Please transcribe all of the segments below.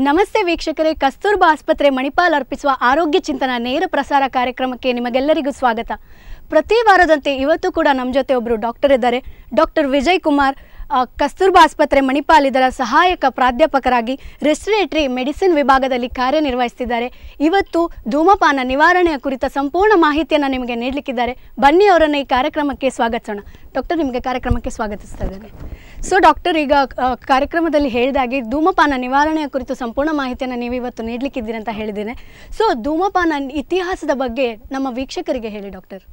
ನಮಸ್ತೆ ವೀಕ್ಷಕರೇ ಕಸ್ತೂರ್ಬಾ ಆಸ್ಪತ್ರೆ ಮಣಿಪಾಲ್ ಅರ್ಪಿಸುವ ಆರೋಗ್ಯ ಚಿಂತನ ನೇರ ಪ್ರಸಾರ ಕಾರ್ಯಕ್ರಮಕ್ಕೆ ನಿಮಗೆಲ್ಲರಿಗೂ ಸ್ವಾಗತ ಪ್ರತಿ ವಾರದಂತೆ ಇವತ್ತು ಕೂಡ ನಮ್ಮ ಜೊತೆ ಒಬ್ಬರು ಡಾಕ್ಟರ್ ಇದ್ದಾರೆ ಡಾಕ್ಟರ್ ವಿಜಯ್ ಕುಮಾರ್ ಆ, ಕಸ್ತೂರ್ಬಾ ಆಸ್ಪತ್ರೆ ಮಣಿಪಾಲ್ ಇದರ ಸಹಾಯಕ ಪ್ರಾಧ್ಯಾಪಕರಾಗಿ ರೆಸ್ಪಿರೇಟರಿ ಮೆಡಿಸಿನ್ ವಿಭಾಗದಲ್ಲಿ ಕಾರ್ಯನಿರ್ವಹಿಸ್ತಿದ್ದಾರೆ ಇವತ್ತು ಧೂಮಪಾನ ನಿವಾರಣೆಯ ಕುರಿತ ಸಂಪೂರ್ಣ ಮಾಹಿತಿಯನ್ನು ನಿಮಗೆ ನೀಡಲಿಕ್ಕಿದ್ದಾರೆ ಬನ್ನಿ ಅವರನ್ನು ಈ ಕಾರ್ಯಕ್ರಮಕ್ಕೆ ಸ್ವಾಗತಿಸೋಣ ಡಾಕ್ಟರ್ ನಿಮಗೆ ಕಾರ್ಯಕ್ರಮಕ್ಕೆ ಸ್ವಾಗತಿಸ್ತಾ ಇದ್ದೇನೆ ಸೊ ಡಾಕ್ಟರ್ ಈಗ ಆ, ಕಾರ್ಯಕ್ರಮದಲ್ಲಿ ಹೇಳಿದಾಗೆ ಧೂಮಪಾನ ನಿವಾರಣೆಯ ಕುರಿತು ಸಂಪೂರ್ಣ ಮಾಹಿತಿಯನ್ನು ನೀವು ಇವತ್ತು ನೀಡಲಿಕ್ಕಿದ್ದೀರಿ ಅಂತ ಹೇಳಿದ್ದೇನೆ ಸೊ ಧೂಮಪಾನ ಇತಿಹಾಸದ ಬಗ್ಗೆ ನಮ್ಮ ವೀಕ್ಷಕರಿಗೆ ಹೇಳಿ ಡಾಕ್ಟರ್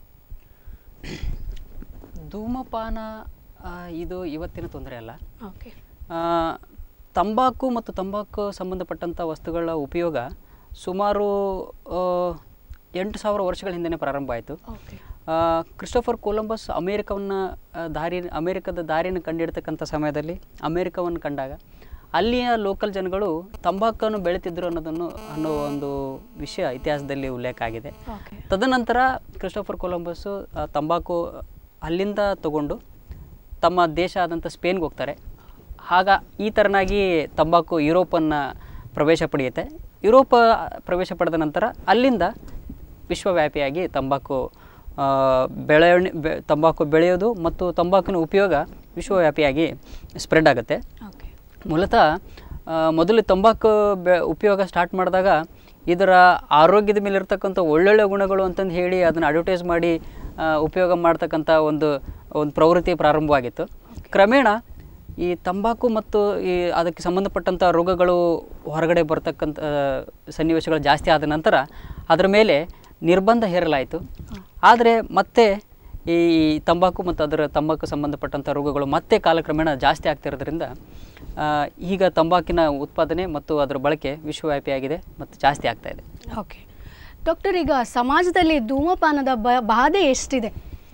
ಧೂಮಪಾನ ಆ, ಇದು ಇವತ್ತಿನ ತೊಂದರೆ ಅಲ್ಲ ಓಕೆ ಆ, ತಂಬಾಕು ಮತ್ತು ತಂಬಾಕು ಸಂಬಂಧಪಟ್ಟಂಥ ವಸ್ತುಗಳ ಉಪಯೋಗ ಸುಮಾರು ಆ, ಎಂಟು ಸಾವಿರ ವರ್ಷಗಳ ಹಿಂದೆನೇ ಪ್ರಾರಂಭ ಆಯಿತು ಓಕೆ ಕ್ರಿಸ್ಟೋಫರ್ ಕೊಲಂಬಸ್ ಅಮೇರಿಕವನ್ನು ದಾರಿ ಅಮೇರಿಕದ ದಾರಿಯನ್ನು ಕಂಡಿಡ್ತಕ್ಕಂಥ ಸಮಯದಲ್ಲಿ ಅಮೇರಿಕವನ್ನು ಕಂಡಾಗ ಅಲ್ಲಿಯ ಲೋಕಲ್ ಜನಗಳು ತಂಬಾಕನ್ನು ಬೆಳೀತಿದ್ರು ಅನ್ನೋದನ್ನು ಅನ್ನೋ ಒಂದು ವಿಷಯ ಇತಿಹಾಸದಲ್ಲಿ ಉಲ್ಲೇಖ ಆಗಿದೆ ಓಕೆ ತದನಂತರ ಕ್ರಿಸ್ಟೋಫರ್ ಕೊಲಂಬಸ್ಸು ಆ, ತಂಬಾಕು ಅಲ್ಲಿಂದ ತಗೊಂಡು ತಮ್ಮ ದೇಶ ಆದಂಥ ಸ್ಪೇನ್ಗೆ ಹೋಗ್ತಾರೆ ಆಗ ಈ ಥರನಾಗಿ ತಂಬಾಕು ಯುರೋಪನ್ನು ಪ್ರವೇಶ ಪಡೆಯುತ್ತೆ ಯುರೋಪ ಪ್ರವೇಶ ಪಡೆದ ನಂತರ ಅಲ್ಲಿಂದ ವಿಶ್ವವ್ಯಾಪಿಯಾಗಿ ತಂಬಾಕು ಆ, ಬೆಳೆವಣಿ ಬೆ ತಂಬಾಕು ಬೆಳೆಯೋದು ಮತ್ತು ತಂಬಾಕಿನ ಉಪಯೋಗ ವಿಶ್ವವ್ಯಾಪಿಯಾಗಿ ಸ್ಪ್ರೆಡ್ ಆಗುತ್ತೆ ಓಕೆ ಮೂಲತಃ ಆ, ಮೊದಲು ತಂಬಾಕು ಬೆ ಉಪಯೋಗ ಸ್ಟಾರ್ಟ್ ಮಾಡಿದಾಗ ಇದರ ಆರೋಗ್ಯದ ಮೇಲೆ ಇರ್ತಕ್ಕಂಥ ಒಳ್ಳೊಳ್ಳೆ ಗುಣಗಳು ಅಂತಂದು ಹೇಳಿ ಅದನ್ನು ಅಡ್ವರ್ಟೈಸ್ ಮಾಡಿ ಆ, ಉಪಯೋಗ ಮಾಡ್ತಕ್ಕಂಥ ಒಂದು ಒಂದು ಪ್ರವೃತ್ತಿ ಪ್ರಾರಂಭವಾಗಿತ್ತು ಕ್ರಮೇಣ ಈ ತಂಬಾಕು ಮತ್ತು ಈ ಅದಕ್ಕೆ ಸಂಬಂಧಪಟ್ಟಂಥ ರೋಗಗಳು ಹೊರಗಡೆ ಬರ್ತಕ್ಕಂಥ ಆ, ಸನ್ನಿವೇಶಗಳು ಜಾಸ್ತಿ ಆದ ನಂತರ ಅದರ ಮೇಲೆ ನಿರ್ಬಂಧ ಹೇರಲಾಯಿತು ಆದರೆ ಮತ್ತೆ ಈ ತಂಬಾಕು ಮತ್ತು ಅದರ ತಂಬಾಕು ಸಂಬಂಧಪಟ್ಟಂಥ ರೋಗಗಳು ಮತ್ತೆ ಕಾಲಕ್ರಮೇಣ ಜಾಸ್ತಿ ಆಗ್ತಿರೋದ್ರಿಂದ ಆ, ಈಗ ತಂಬಾಕಿನ ಉತ್ಪಾದನೆ ಮತ್ತು ಅದರ ಬಳಕೆ ವಿಶ್ವವ್ಯಾಪಿಯಾಗಿದೆ ಮತ್ತು ಜಾಸ್ತಿ ಆಗ್ತಾ ಇದೆ ಓಕೆ ಡಾಕ್ಟರ್ ಈಗ ಸಮಾಜದಲ್ಲಿ ಧೂಮಪಾನದ ಬ ಬಾಧೆ ಎಷ್ಟಿದೆ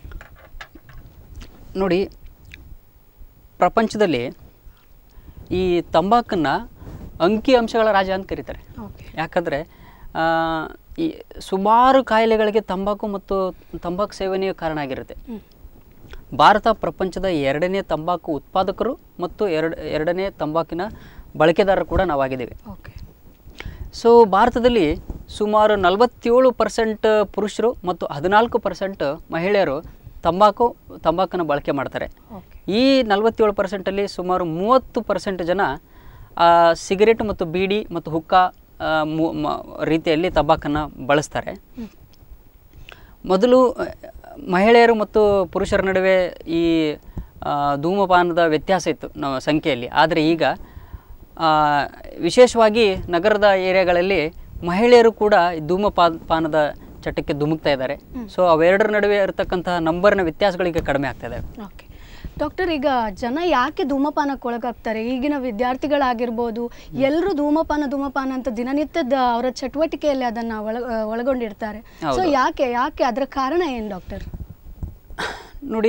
ನೋಡಿ ಪ್ರಪಂಚದಲ್ಲಿ ಈ ತಂಬಾಕನ್ನು ಅಂಕಿ ಅಂಶಗಳ ರಾಜ ಅಂತ ಕರೀತಾರೆ ಓಕೆ ಯಾಕಂದರೆ ಈ ಸುಮಾರು ಕಾಯಿಲೆಗಳಿಗೆ ತಂಬಾಕು ಮತ್ತು ತಂಬಾಕು ಸೇವನೆಯು ಕಾರಣ ಆಗಿರುತ್ತೆ ಹ್ಮ್. ಭಾರತ ಪ್ರಪಂಚದ ಎರಡನೇ ತಂಬಾಕು ಉತ್ಪಾದಕರು ಮತ್ತು ಎರಡು ಎರಡನೇ ತಂಬಾಕಿನ ಬಳಕೆದಾರರು ಕೂಡ ನಾವಾಗಿದ್ದೇವೆ ಓಕೆ ಸೊ ಭಾರತದಲ್ಲಿ ಸುಮಾರು ನಲವತ್ತೇಳು ಪರ್ಸೆಂಟ್ ಪುರುಷರು ಮತ್ತು ಹದಿನಾಲ್ಕು ಪರ್ಸೆಂಟ್ ಮಹಿಳೆಯರು ತಂಬಾಕು ತಂಬಾಕನ್ನು ಬಳಕೆ ಮಾಡ್ತಾರೆ ಓಕೆ ಈ ನಲವತ್ತೇಳು ಪರ್ಸೆಂಟಲ್ಲಿ ಸುಮಾರು ಮೂವತ್ತು ಪರ್ಸೆಂಟ್ ಜನ ಆ, ಸಿಗರೇಟ್ ಮತ್ತು ಬೀಡಿ ಮತ್ತು ಹುಕ್ಕಾ ಆ, ಮು- ಮ- ರೀತಿಯಲ್ಲಿ ತಂಬಾಕನ್ನು ಬಳಸ್ತಾರೆ ಮೊದಲು ಆ, ಮಹಿಳೆಯರು ಮತ್ತು ಪುರುಷರ ನಡುವೆ ಈ ಆ, ಧೂಮಪಾನದ ವ್ಯತ್ಯಾಸ ಇತ್ತು ನಾವು ಸಂಖ್ಯೆಯಲ್ಲಿ ಆದರೆ ಈಗ ಆ, ವಿಶೇಷವಾಗಿ ನಗರದ ಏರಿಯಾಗಳಲ್ಲಿ ಮಹಿಳೆಯರು ಕೂಡ ಈ ಧೂಮಪಾ ಪಾನದ ಚಟಕ್ಕೆ ಧುಮುಕ್ತಾ ಇದ್ದಾರೆ ಸೊ ಅವೆರಡರ ನಡುವೆ ಇರತಕ್ಕಂತಹ ನಂಬರ್ನ ವ್ಯತ್ಯಾಸಗಳಿಗೆ ಕಡಿಮೆ ಆಗ್ತಾ ಇದೆ ಓಕೆ ಡಾಕ್ಟರ್ ಈಗ ಜನ ಯಾಕೆ ಧೂಮಪಾನಕ್ಕೆ ಒಳಗಾಗ್ತಾರೆ ಈಗಿನ ವಿದ್ಯಾರ್ಥಿಗಳಾಗಿರ್ಬೋದು ಎಲ್ಲರೂ ಧೂಮಪಾನ ಧೂಮಪಾನ ಅಂತ ದಿನನಿತ್ಯದ ಅವರ ಚಟುವಟಿಕೆಯಲ್ಲಿ ಅದನ್ನ ಒಳ ಒಳಗೊಂಡಿರ್ತಾರೆ ಸೊ ಹೌದು. ಯಾಕೆ ಯಾಕೆ ಅದರ ಕಾರಣ ಏನು ಡಾಕ್ಟರ್ ನೋಡಿ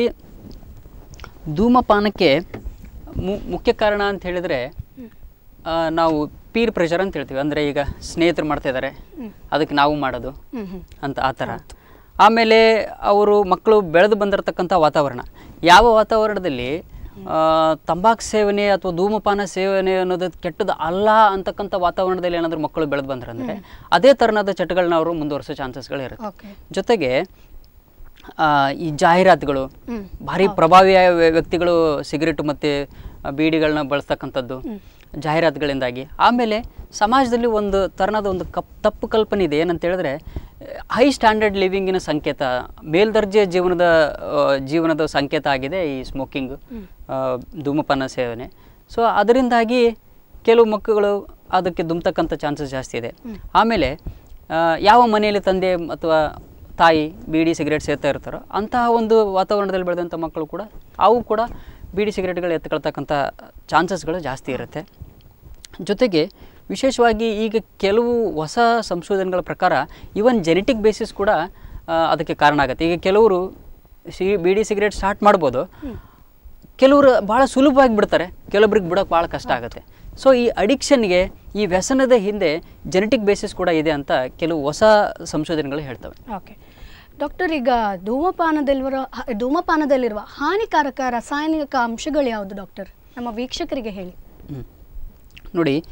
ಧೂಮಪಾನಕ್ಕೆ ಮು- ಮುಖ್ಯ ಕಾರಣ ಅಂತ ಹೇಳಿದರೆ ಆ, ನಾವು ಪೀರ್ ಪ್ರೆಷರ್ ಅಂತ ಹೇಳ್ತೀವಿ ಅಂದರೆ ಈಗ ಸ್ನೇಹಿತರು ಮಾಡ್ತಾ ಇದ್ದಾರೆ ಅದಕ್ಕೆ ನಾವು ಮಾಡೋದು ಹ್ಮ್ ಹ್ಮ್ ಅಂತ ಆ ಥರ ಆಮೇಲೆ ಅವರು ಮಕ್ಕಳು ಬೆಳೆದು ಬಂದಿರತಕ್ಕಂಥ ವಾತಾವರಣ ಯಾವ ವಾತಾವರಣದಲ್ಲಿ ತಂಬಾಕು ಸೇವನೆ ಅಥವಾ ಧೂಮಪಾನ ಸೇವನೆ ಅನ್ನೋದು ಕೆಟ್ಟದ್ದು ಅಲ್ಲ ಅಂತಕ್ಕಂಥ ವಾತಾವರಣದಲ್ಲಿ ಏನಾದರೂ ಮಕ್ಕಳು ಬೆಳೆದು ಬಂದ್ರಂದರೆ ಅದೇ ಥರನಾದ ಚಟಗಳನ್ನ ಅವರು ಮುಂದುವರಿಸೋ ಚಾನ್ಸಸ್ಗಳು ಇರುತ್ತೆ ಓಕೆ ಜೊತೆಗೆ ಆ, ಈ ಜಾಹೀರಾತುಗಳು ಹ್ಮ್ ಭಾರಿ ಪ್ರಭಾವಿ ವ್ಯಕ್ತಿಗಳು ಸಿಗರೇಟ್ ಮತ್ತು ಬೀಡಿಗಳನ್ನ ಬಳಸ್ತಕ್ಕಂಥದ್ದು ಜಾಹೀರಾತುಗಳಿಂದಾಗಿ ಆಮೇಲೆ ಸಮಾಜದಲ್ಲಿ ಒಂದು ಥರನಾದ ಒಂದು ಕಪ್ ತಪ್ಪು ಕಲ್ಪನೆ ಇದೆ ಏನಂತ ಹೇಳಿದ್ರೆ ಹೈ ಸ್ಟ್ಯಾಂಡರ್ಡ್ ಲಿವಿಂಗಿನ ಸಂಕೇತ ಮೇಲ್ದರ್ಜೆ ಜೀವನದ ಆ, ಜೀವನದ ಸಂಕೇತ ಆಗಿದೆ ಈ ಸ್ಮೋಕಿಂಗ್ ಧೂಮಪಾನ ಸೇವನೆ ಸೊ ಅದರಿಂದಾಗಿ ಕೆಲವು ಮಕ್ಕಳು ಅದಕ್ಕೆ ಧುಮ್ತಕ್ಕಂಥ ಚಾನ್ಸಸ್ ಜಾಸ್ತಿ ಇದೆ ಆಮೇಲೆ ಆ, ಯಾವ ಮನೆಯಲ್ಲಿ ತಂದೆ ಅಥವಾ ತಾಯಿ ಬೀಡಿ ಸಿಗರೇಟ್ ಸೇರ್ತಾ ಇರ್ತಾರೋ ಅಂತಹ ಒಂದು ವಾತಾವರಣದಲ್ಲಿ ಬೆಳೆದಂಥ ಮಕ್ಕಳು ಕೂಡ ಅವು ಕೂಡ ಬೀಡಿ ಸಿಗರೇಟ್ಗಳು ಎತ್ಕೊಳ್ತಕ್ಕಂಥ ಚಾನ್ಸಸ್ಗಳು ಜಾಸ್ತಿ ಇರುತ್ತೆ ಜೊತೆಗೆ ವಿಶೇಷವಾಗಿ ಈಗ ಕೆಲವು ಹೊಸ ಸಂಶೋಧನೆಗಳ ಪ್ರಕಾರ ಇವನ್ ಜೆನೆಟಿಕ್ ಬೇಸಿಸ್ ಕೂಡ ಆ, ಅದಕ್ಕೆ ಕಾರಣ ಆಗುತ್ತೆ ಈಗ ಕೆಲವರು ಸಿ ಬೀಡಿ ಸಿಗರೇಟ್ ಸ್ಟಾರ್ಟ್ ಮಾಡ್ಬೋದು ಕೆಲವರು ಭಾಳ ಸುಲಭವಾಗಿ ಬಿಡ್ತಾರೆ ಕೆಲವೊಬ್ರಿಗೆ ಬಿಡೋಕೆ ಭಾಳ ಕಷ್ಟ ಆಗುತ್ತೆ ಸೊ ಈ ಅಡಿಕ್ಷನ್ಗೆ ಈ ವ್ಯಸನದ ಹಿಂದೆ ಜೆನೆಟಿಕ್ ಬೇಸಿಸ್ ಕೂಡ ಇದೆ ಅಂತ ಕೆಲವು ಹೊಸ ಸಂಶೋಧನೆಗಳು ಹೇಳ್ತವೆ ಓಕೆ ಡಾಕ್ಟರ್ ಈಗ ಧೂಮಪಾನದಲ್ಲಿರುವ ಹ- ಧೂಮಪಾನದಲ್ಲಿರುವ ಹಾನಿಕಾರಕ ರಾಸಾಯನಿಕ ಅಂಶಗಳು ಯಾವುದು ಡಾಕ್ಟರ್ ನಮ್ಮ ವೀಕ್ಷಕರಿಗೆ ಹೇಳಿ ಹ್ಮ್. ನೋಡಿ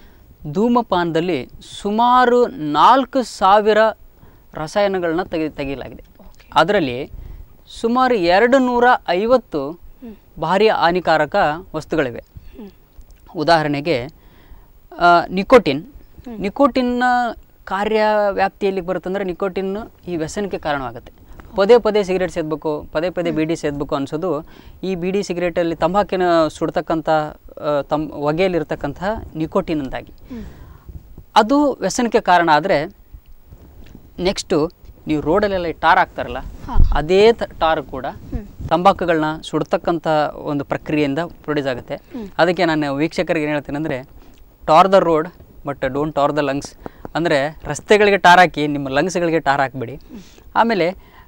ಧೂಮಪಾನದಲ್ಲಿ ಸುಮಾರು ನಾಲ್ಕು ಸಾವಿರ ರಸಾಯನಗಳನ್ನ ತೆಗೆ ತೆಗೆಯಲಾಗಿದೆ ಅದರಲ್ಲಿ ಸುಮಾರು ಎರಡು ನೂರ ಐವತ್ತು ಭಾರಿ ಹಾನಿಕಾರಕ ವಸ್ತುಗಳಿವೆ ಉದಾಹರಣೆಗೆ ಆ, ನಿಕೋಟಿನ್ ನಿಕೋಟಿನ್ನ ಕಾರ್ಯ ವ್ಯಾಪ್ತಿಯಲ್ಲಿ ಬರುತ್ತಂದ್ರೆ ನಿಕೋಟಿನ್ ಈ ವ್ಯಸನಕ್ಕೆ ಕಾರಣವಾಗುತ್ತೆ ಪದೇ ಪದೇ ಸಿಗರೇಟ್ ಸೇದಬೇಕು ಪದೇ ಪದೇ ಬೀಡಿ ಸೇದಬೇಕು ಅನ್ಸೋದು ಈ ಬೀಡಿ ಸಿಗರೇಟಲ್ಲಿ ತಂಬಾಕಿನ ಸುಡ್ತಕ್ಕಂಥ ಆ, ತಮ್ ಹೊಗೆಯಲ್ಲಿರ್ತಕ್ಕಂಥ ನಿಕೋಟಿನಿಂದಾಗಿ ಅದು ವ್ಯಸನಕ್ಕೆ ಕಾರಣ ಆದರೆ ನೆಕ್ಸ್ಟು ನೀವು ರೋಡಲ್ಲೆಲ್ಲ ಈ ಟಾರ್ ಹಾಕ್ತಾರಲ್ಲ ಹಾ. ಅದೇ ತ- ಟಾರ್ ಕೂಡ ತಂಬಾಕುಗಳನ್ನ ಸುಡ್ತಕ್ಕಂಥ ಒಂದು ಪ್ರಕ್ರಿಯೆಯಿಂದ ಪ್ರೊಡ್ಯೂಸ್ ಆಗುತ್ತೆ ಅದಕ್ಕೆ ನಾನು ವೀಕ್ಷಕರಿಗೆ ಏನು ಹೇಳ್ತೀನಿ ಅಂದರೆ tar the road but don't tar the lungs ಅಂದರೆ ರಸ್ತೆಗಳಿಗೆ ಟಾರ್ ಹಾಕಿ ನಿಮ್ಮ ಲಂಗ್ಸ್ಗಳಿಗೆ ಟಾರ್ ಹಾಕಬೇಡಿ ಆಮೇಲೆ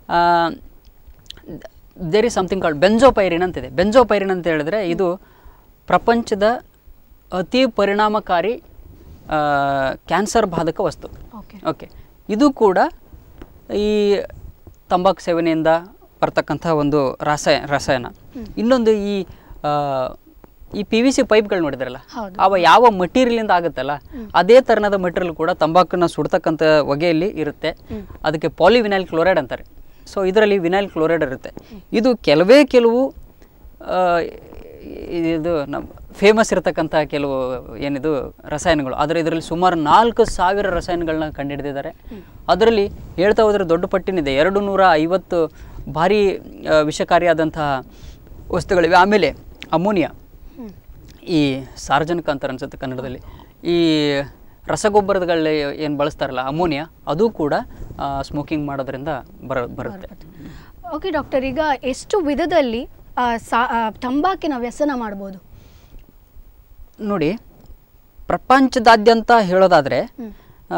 there is something called benzopyrene ಅಂತಿದೆ ಬೆಂಜೋಪೈರಿನ್ ಅಂತ ಹೇಳಿದ್ರೆ ಇದು ಪ್ರಪಂಚದ ಅತಿ ಪರಿಣಾಮಕಾರಿ ಕ್ಯಾನ್ಸರ್ ಬಾಧಕ ವಸ್ತು ಓಕೆ ಓಕೆ ಇದು ಕೂಡ ಈ ತಂಬಾಕು ಸೇವನೆಯಿಂದ ಬರ್ತಕ್ಕಂಥ ಒಂದು ರಸಾಯ ರಸಾಯನ ಇನ್ನೊಂದು ಈ ಆ, ಈ ಪಿ ವಿ ಸಿ ಪೈಪ್ಗಳು ನೋಡಿದ್ರಲ್ಲ ಹೌದು. ಅವ ಯಾವ ಮಟೀರಿಯಲಿಂದ ಆಗುತ್ತಲ್ಲ ಅದೇ ಥರನಾದ ಮಟೀರಿಯಲ್ ಕೂಡ ತಂಬಾಕನ್ನ ಸುಡ್ತಕ್ಕಂಥ ಹೊಗೆಯಲ್ಲಿ ಇರುತ್ತೆ ಅದಕ್ಕೆ ಪಾಲಿವಿನೈಲ್ ಕ್ಲೋರೈಡ್ ಅಂತಾರೆ ಸೊ ಇದರಲ್ಲಿ ವಿನೈಲ್ ಕ್ಲೋರೈಡ್ ಇರುತ್ತೆ ಇದು ಕೆಲವೇ ಕೆಲವು ಆ, ಇದು ನಮ್ಮ ಫೇಮಸ್ ಇರತಕ್ಕಂಥ ಕೆಲವು ಏನಿದು ರಸಾಯನಗಳು ಆದರೆ ಇದರಲ್ಲಿ ಸುಮಾರು ನಾಲ್ಕು ಸಾವಿರ ರಸಾಯನಗಳನ್ನ ಕಂಡುಹಿಡಿದಿದ್ದಾರೆ ಅದರಲ್ಲಿ ಹೇಳ್ತಾ ಹೋದರೆ ದೊಡ್ಡ ಪಟ್ಟಿನಿದೆ ಎರಡು ನೂರ ಐವತ್ತು ಭಾರಿ ಆ, ವಿಷಕಾರಿಯಾದಂತಹ ವಸ್ತುಗಳಿವೆ ಆಮೇಲೆ ಅಮೋನಿಯಾ ಈ ಸಾರ್ವಜನಿಕ ಅಂತಾರೆ ಅನ್ಸುತ್ತೆ ಕನ್ನಡದಲ್ಲಿ ಈ ರಸಗೊಬ್ಬರದಲ್ಲಿ ಏನು ಬಳಸ್ತಾರಲ್ಲ ಅಮೋನಿಯಾ ಅದು ಕೂಡ ಸ್ಮೋಕಿಂಗ್ ಮಾಡೋದ್ರಿಂದ ಬರ ಬರುತ್ತೆ ಓಕೆ ಡಾಕ್ಟರ್ ಈಗ ಎಷ್ಟು ವಿಧದಲ್ಲಿ ಆ, ಸಾ- ಆ, ತಂಬಾಕಿನ ವ್ಯಸನ ಮಾಡ್ಬೋದು ನೋಡಿ ಪ್ರಪಂಚದಾದ್ಯಂತ ಹೇಳೋದಾದರೆ ಹ್ಮ್.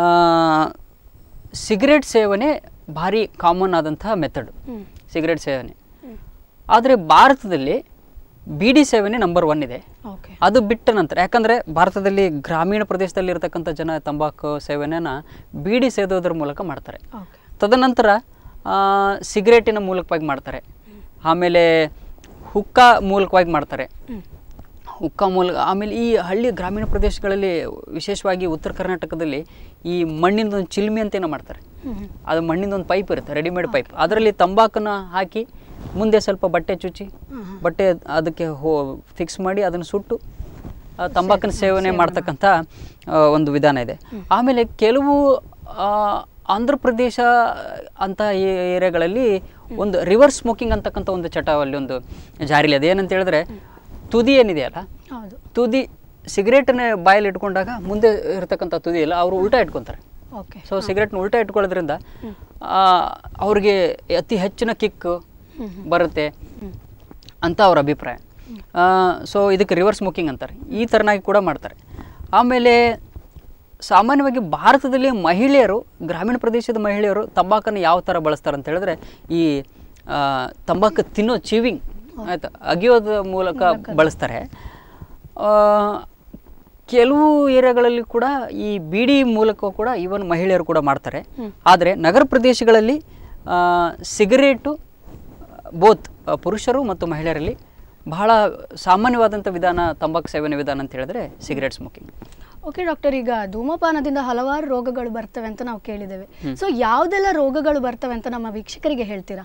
ಸಿಗರೇಟ್ ಸೇವನೆ ಭಾರಿ ಕಾಮನ್ ಆದಂತಹ ಮೆಥಡ್ ಹ್ಮ್. ಸಿಗರೇಟ್ ಸೇವನೆ ಆದರೆ ಭಾರತದಲ್ಲಿ ಬೀಡಿ ಸೇವನೆ ನಂಬರ್ ಒನ್ ಇದೆ ಓಕೆ ಅದು ಬಿಟ್ಟ ನಂತರ ಯಾಕಂದರೆ ಭಾರತದಲ್ಲಿ ಗ್ರಾಮೀಣ ಪ್ರದೇಶದಲ್ಲಿ ಇರತಕ್ಕಂಥ ಜನ ತಂಬಾಕು ಸೇವನೆನ ಬೀಡಿ ಸೇದೋದ್ರ ಮೂಲಕ ಮಾಡ್ತಾರೆ ಓಕೆ ತದನಂತರ ಆ, ಸಿಗರೇಟಿನ ಮೂಲಕವಾಗಿ ಮಾಡ್ತಾರೆ ಆಮೇಲೆ ಹುಕ್ಕ ಮೂಲಕವಾಗಿ ಮಾಡ್ತಾರೆ ಹುಕ್ಕ ಮೂಲಕ ಆಮೇಲೆ ಈ ಹಳ್ಳಿ ಗ್ರಾಮೀಣ ಪ್ರದೇಶಗಳಲ್ಲಿ ವಿಶೇಷವಾಗಿ ಉತ್ತರ ಕರ್ನಾಟಕದಲ್ಲಿ ಈ ಮಣ್ಣಿಂದ ಒಂದು ಚಿಲ್ಮಿ ಅಂತ ಏನೋ ಮಾಡ್ತಾರೆ ಅದು ಮಣ್ಣಿಂದ ಒಂದು ಪೈಪ್ ಇರುತ್ತೆ ರೆಡಿಮೇಡ್ ಪೈಪ್ ಅದರಲ್ಲಿ ತಂಬಾಕನ್ನ ಹಾಕಿ ಮುಂದೆ ಸ್ವಲ್ಪ ಬಟ್ಟೆ ಚುಚ್ಚಿ ಬಟ್ಟೆ ಅದಕ್ಕೆ ಹೋ ಫಿಕ್ಸ್ ಮಾಡಿ ಅದನ್ನು ಸುಟ್ಟು ಆ ತಂಬಾಕಿನ ಸೇವನೆ ಮಾಡ್ತಕ್ಕಂಥ ಆ, ಒಂದು ವಿಧಾನ ಇದೆ ಆಮೇಲೆ ಕೆಲವು ಆ, ಆಂಧ್ರ ಪ್ರದೇಶ ಅಂತ ಏರಿಯಾಗಳಲ್ಲಿ ಒಂದು ರಿವರ್ಸ್ ಸ್ಮೋಕಿಂಗ್ ಅಂತಕ್ಕಂಥ ಒಂದು ಚಟ ಅಲ್ಲಿ ಒಂದು ಜಾರಿಲಿ ಇದೆ ಏನಂತ ಹೇಳಿದ್ರೆ ತುದಿ ಏನಿದೆಯಲ್ಲ ಹೌದು ತುದಿ ಸಿಗರೇಟನ್ನೇ ಬಾಯಲ್ಲಿ ಇಟ್ಕೊಂಡಾಗ ಮುಂದೆ ಇರತಕ್ಕಂಥ ತುದಿ ಇಲ್ಲ ಅವರು ಉಲ್ಟಾ ಇಟ್ಕೊತಾರೆ ಓಕೆ ಸೊ ಸಿಗರೇಟ್ನ ಉಲ್ಟಾ ಇಟ್ಕೊಳ್ಳೋದ್ರಿಂದ ಆ, ಅವ್ರಿಗೆ ಅತಿ ಹೆಚ್ಚಿನ ಕಿಕ್ ಬರುತ್ತೆ ಅಂತ ಅವ್ರ ಅಭಿಪ್ರಾಯ ಸೊ ಇದಕ್ಕೆ ರಿವರ್ಸ್ ಸ್ಮೋಕಿಂಗ್ ಅಂತಾರೆ ಈ ಥರನಾಗಿ ಕೂಡ ಮಾಡ್ತಾರೆ ಆಮೇಲೆ ಸಾಮಾನ್ಯವಾಗಿ ಭಾರತದಲ್ಲಿ ಮಹಿಳೆಯರು ಗ್ರಾಮೀಣ ಪ್ರದೇಶದ ಮಹಿಳೆಯರು ತಂಬಾಕನ್ನು ಯಾವ ಥರ ಬಳಸ್ತಾರೆ ಅಂತ ಹೇಳಿದ್ರೆ ಈ ಆ, ತಂಬಾಕು ತಿನ್ನೋ ಚೀವಿಂಗ್ ಆಯ್ತಾ ಅಗಿಯೋದ ಮೂಲಕ ಬಳಸ್ತಾರೆ ಆ, ಕೆಲವು ಏರಿಯಾಗಳಲ್ಲಿ ಕೂಡ ಈ ಬೀಡಿ ಮೂಲಕ ಕೂಡ ಈವನ್ ಮಹಿಳೆಯರು ಕೂಡ ಮಾಡ್ತಾರೆ ಆದರೆ ನಗರ ಪ್ರದೇಶಗಳಲ್ಲಿ ಆ, ಸಿಗರೇಟು ಬೋತ್ ಪುರುಷರು ಮತ್ತು ಮಹಿಳೆಯರಲ್ಲಿ ಬಹಳ ಸಾಮಾನ್ಯವಾದಂಥ ವಿಧಾನ ತಂಬಾಕು ಸೇವನೆ ವಿಧಾನ ಅಂತ ಹೇಳಿದ್ರೆ ಸಿಗರೇಟ್ ಸ್ಮೋಕಿಂಗ್ ಓಕೆ ಡಾಕ್ಟರ್ ಈಗ ಧೂಮಪಾನದಿಂದ ಹಲವಾರು ರೋಗಗಳು ಬರ್ತವೆ ಅಂತ ನಾವು ಕೇಳಿದ್ದೇವೆ ಸೊ ಯಾವುದೆಲ್ಲ ರೋಗಗಳು ಬರ್ತವೆ ಅಂತ ನಮ್ಮ ವೀಕ್ಷಕರಿಗೆ ಹೇಳ್ತೀರಾ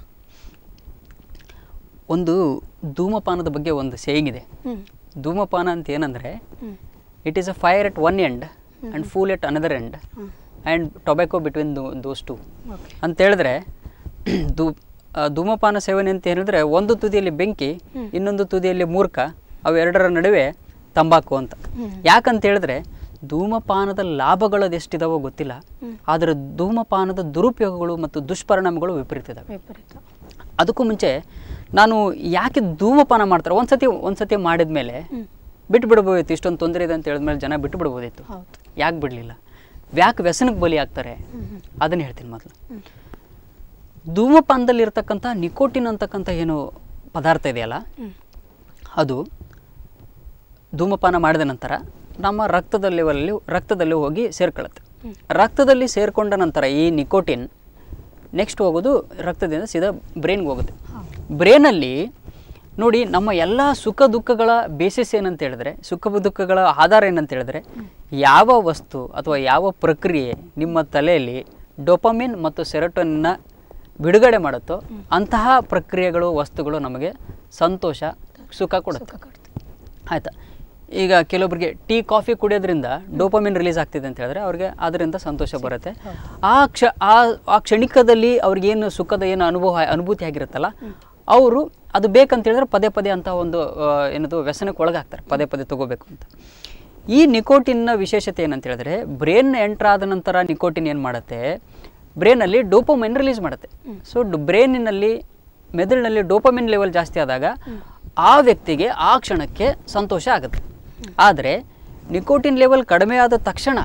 ಒಂದು ಧೂಮಪಾನದ ಬಗ್ಗೆ ಒಂದು ಸೇಯಿಂಗ್ ಇದೆ ಹ್ಮ್ ಧೂಮಪಾನ ಅಂತ ಏನಂದರೆ hmm it is a fire at one end and fool at another end hmm and tobacco between those two okay ಅಂತ ಹೇಳಿದ್ರೆ ಧೂ ಆ, ಧೂಮಪಾನ ಸೇವನೆ ಅಂತ ಹೇಳಿದ್ರೆ ಒಂದು ತುದಿಯಲ್ಲಿ ಬೆಂಕಿ ಇನ್ನೊಂದು ತುದಿಯಲ್ಲಿ ಮೂರ್ಖ ಅವೆರಡರ ನಡುವೆ ತಂಬಾಕು ಅಂತ ಯಾಕಂತ ಹೇಳಿದ್ರೆ ಧೂಮಪಾನದ ಲಾಭಗಳು ಅದೆಷ್ಟಿದಾವೋ ಗೊತ್ತಿಲ್ಲ ಆದರೆ ಧೂಮಪಾನದ ದುರುಪಯೋಗಗಳು ಮತ್ತು ದುಷ್ಪರಿಣಾಮಗಳು ವಿಪರೀತ ಇದಾವೆ ವಿಪರೀತ ಅದಕ್ಕೂ ಮುಂಚೆ ನಾನು ಯಾಕೆ ಧೂಮಪಾನ ಮಾಡ್ತಾರೆ ಒಂದ್ಸತಿ ಒಂದ್ಸತಿ ಮಾಡಿದ ಮೇಲೆ ಬಿಟ್ಟು ಬಿಡ್ಬೋದಿತ್ತು ಇಷ್ಟೊಂದು ತೊಂದರೆ ಇದೆ ಅಂತ ಹೇಳಿದ್ಮೇಲೆ ಜನ ಬಿಟ್ಟು ಬಿಡ್ಬೋದಿತ್ತು ಹೌದು ಯಾಕೆ ಬಿಡಲಿಲ್ಲ ಯಾಕೆ ವ್ಯಸನಕ್ಕೆ ಬಲಿ ಆಗ್ತಾರೆ ಅದನ್ನು ಹೇಳ್ತೀನಿ ಮೊದಲು ಧೂಮಪಾನದಲ್ಲಿ ಇರ್ತಕ್ಕಂಥ ನಿಕೋಟಿನ್ ಅಂತಕ್ಕಂಥ ಏನು ಪದಾರ್ಥ ಇದೆಯಲ್ಲ ಅದು ಧೂಮಪಾನ ಮಾಡಿದ ನಂತರ ನಮ್ಮ ರಕ್ತದ ಲೆವೆಲಲ್ಲಿ ರಕ್ತದಲ್ಲಿ ಹೋಗಿ ಸೇರ್ಕೊಳ್ಳುತ್ತೆ ರಕ್ತದಲ್ಲಿ ಸೇರಿಕೊಂಡ ನಂತರ ಈ ನಿಕೋಟಿನ್ ನೆಕ್ಸ್ಟ್ ಹೋಗೋದು ರಕ್ತದಿಂದ ಸೀದಾ ಬ್ರೈನ್ಗೆ ಹೋಗುತ್ತೆ ಬ್ರೈನಲ್ಲಿ ನೋಡಿ ನಮ್ಮ ಎಲ್ಲ ಸುಖ ದುಃಖಗಳ ಬೇಸಿಸ್ ಏನಂತ ಹೇಳಿದ್ರೆ ಸುಖ ದುಃಖಗಳ ಆಧಾರ ಏನಂತ ಹೇಳಿದ್ರೆ ಯಾವ ವಸ್ತು ಅಥವಾ ಯಾವ ಪ್ರಕ್ರಿಯೆ ನಿಮ್ಮ ತಲೆಯಲ್ಲಿ ಡೊಪಮಿನ್ ಮತ್ತು ಸೆರೋಟೋನಿನ ಬಿಡುಗಡೆ ಮಾಡುತ್ತೋ ಅಂತಹ ಪ್ರಕ್ರಿಯೆಗಳು ವಸ್ತುಗಳು ನಮಗೆ ಸಂತೋಷ ಸುಖ ಕೊಡುತ್ತೆ ಆಯ್ತಾ ಈಗ ಕೆಲವೊಬ್ಬರಿಗೆ ಟೀ ಕಾಫಿ ಕುಡಿಯೋದ್ರಿಂದ ಡೋಪಮಿನ್ ರಿಲೀಸ್ ಆಗ್ತಿದೆ ಅಂತ ಹೇಳಿದ್ರೆ ಅವ್ರಿಗೆ ಅದರಿಂದ ಸಂತೋಷ ಬರುತ್ತೆ ಆ ಕ್ಷ ಆ ಆ ಕ್ಷಣಿಕದಲ್ಲಿ ಅವ್ರಿಗೇನು ಸುಖದ ಏನು ಅನುಭವ ಅನುಭೂತಿ ಆಗಿರುತ್ತಲ್ಲ ಅವರು ಅದು ಬೇಕಂತ ಹೇಳಿದ್ರೆ ಪದೇ ಪದೇ ಅಂತ ಒಂದು ಆ, ಏನದು ವ್ಯಸನಕ್ಕೆ ಒಳಗಾಗ್ತಾರೆ ಪದೇ ಪದೇ ತಗೋಬೇಕು ಅಂತ ಈ ನಿಕೋಟಿನ್ನ ವಿಶೇಷತೆ ಏನಂತ ಹೇಳಿದ್ರೆ ಬ್ರೇನ್ ಎಂಟ್ರ್ ಆದ ನಂತರ ನಿಕೋಟಿನ್ ಏನು ಮಾಡುತ್ತೆ ಬ್ರೇನಲ್ಲಿ ಡೋಪಮೈನ್ ರಿಲೀಸ್ ಮಾಡುತ್ತೆ ಸೊ ಬ್ರೇನಿನಲ್ಲಿ ಮೆದುಳಿನಲ್ಲಿ ಡೋಪಮಿನ್ ಲೆವೆಲ್ ಜಾಸ್ತಿ ಆದಾಗ ಆ ವ್ಯಕ್ತಿಗೆ ಆ ಕ್ಷಣಕ್ಕೆ ಸಂತೋಷ ಆಗುತ್ತೆ ಆದರೆ ನಿಕೋಟಿನ್ ಲೆವೆಲ್ ಕಡಿಮೆ ಆದ ತಕ್ಷಣ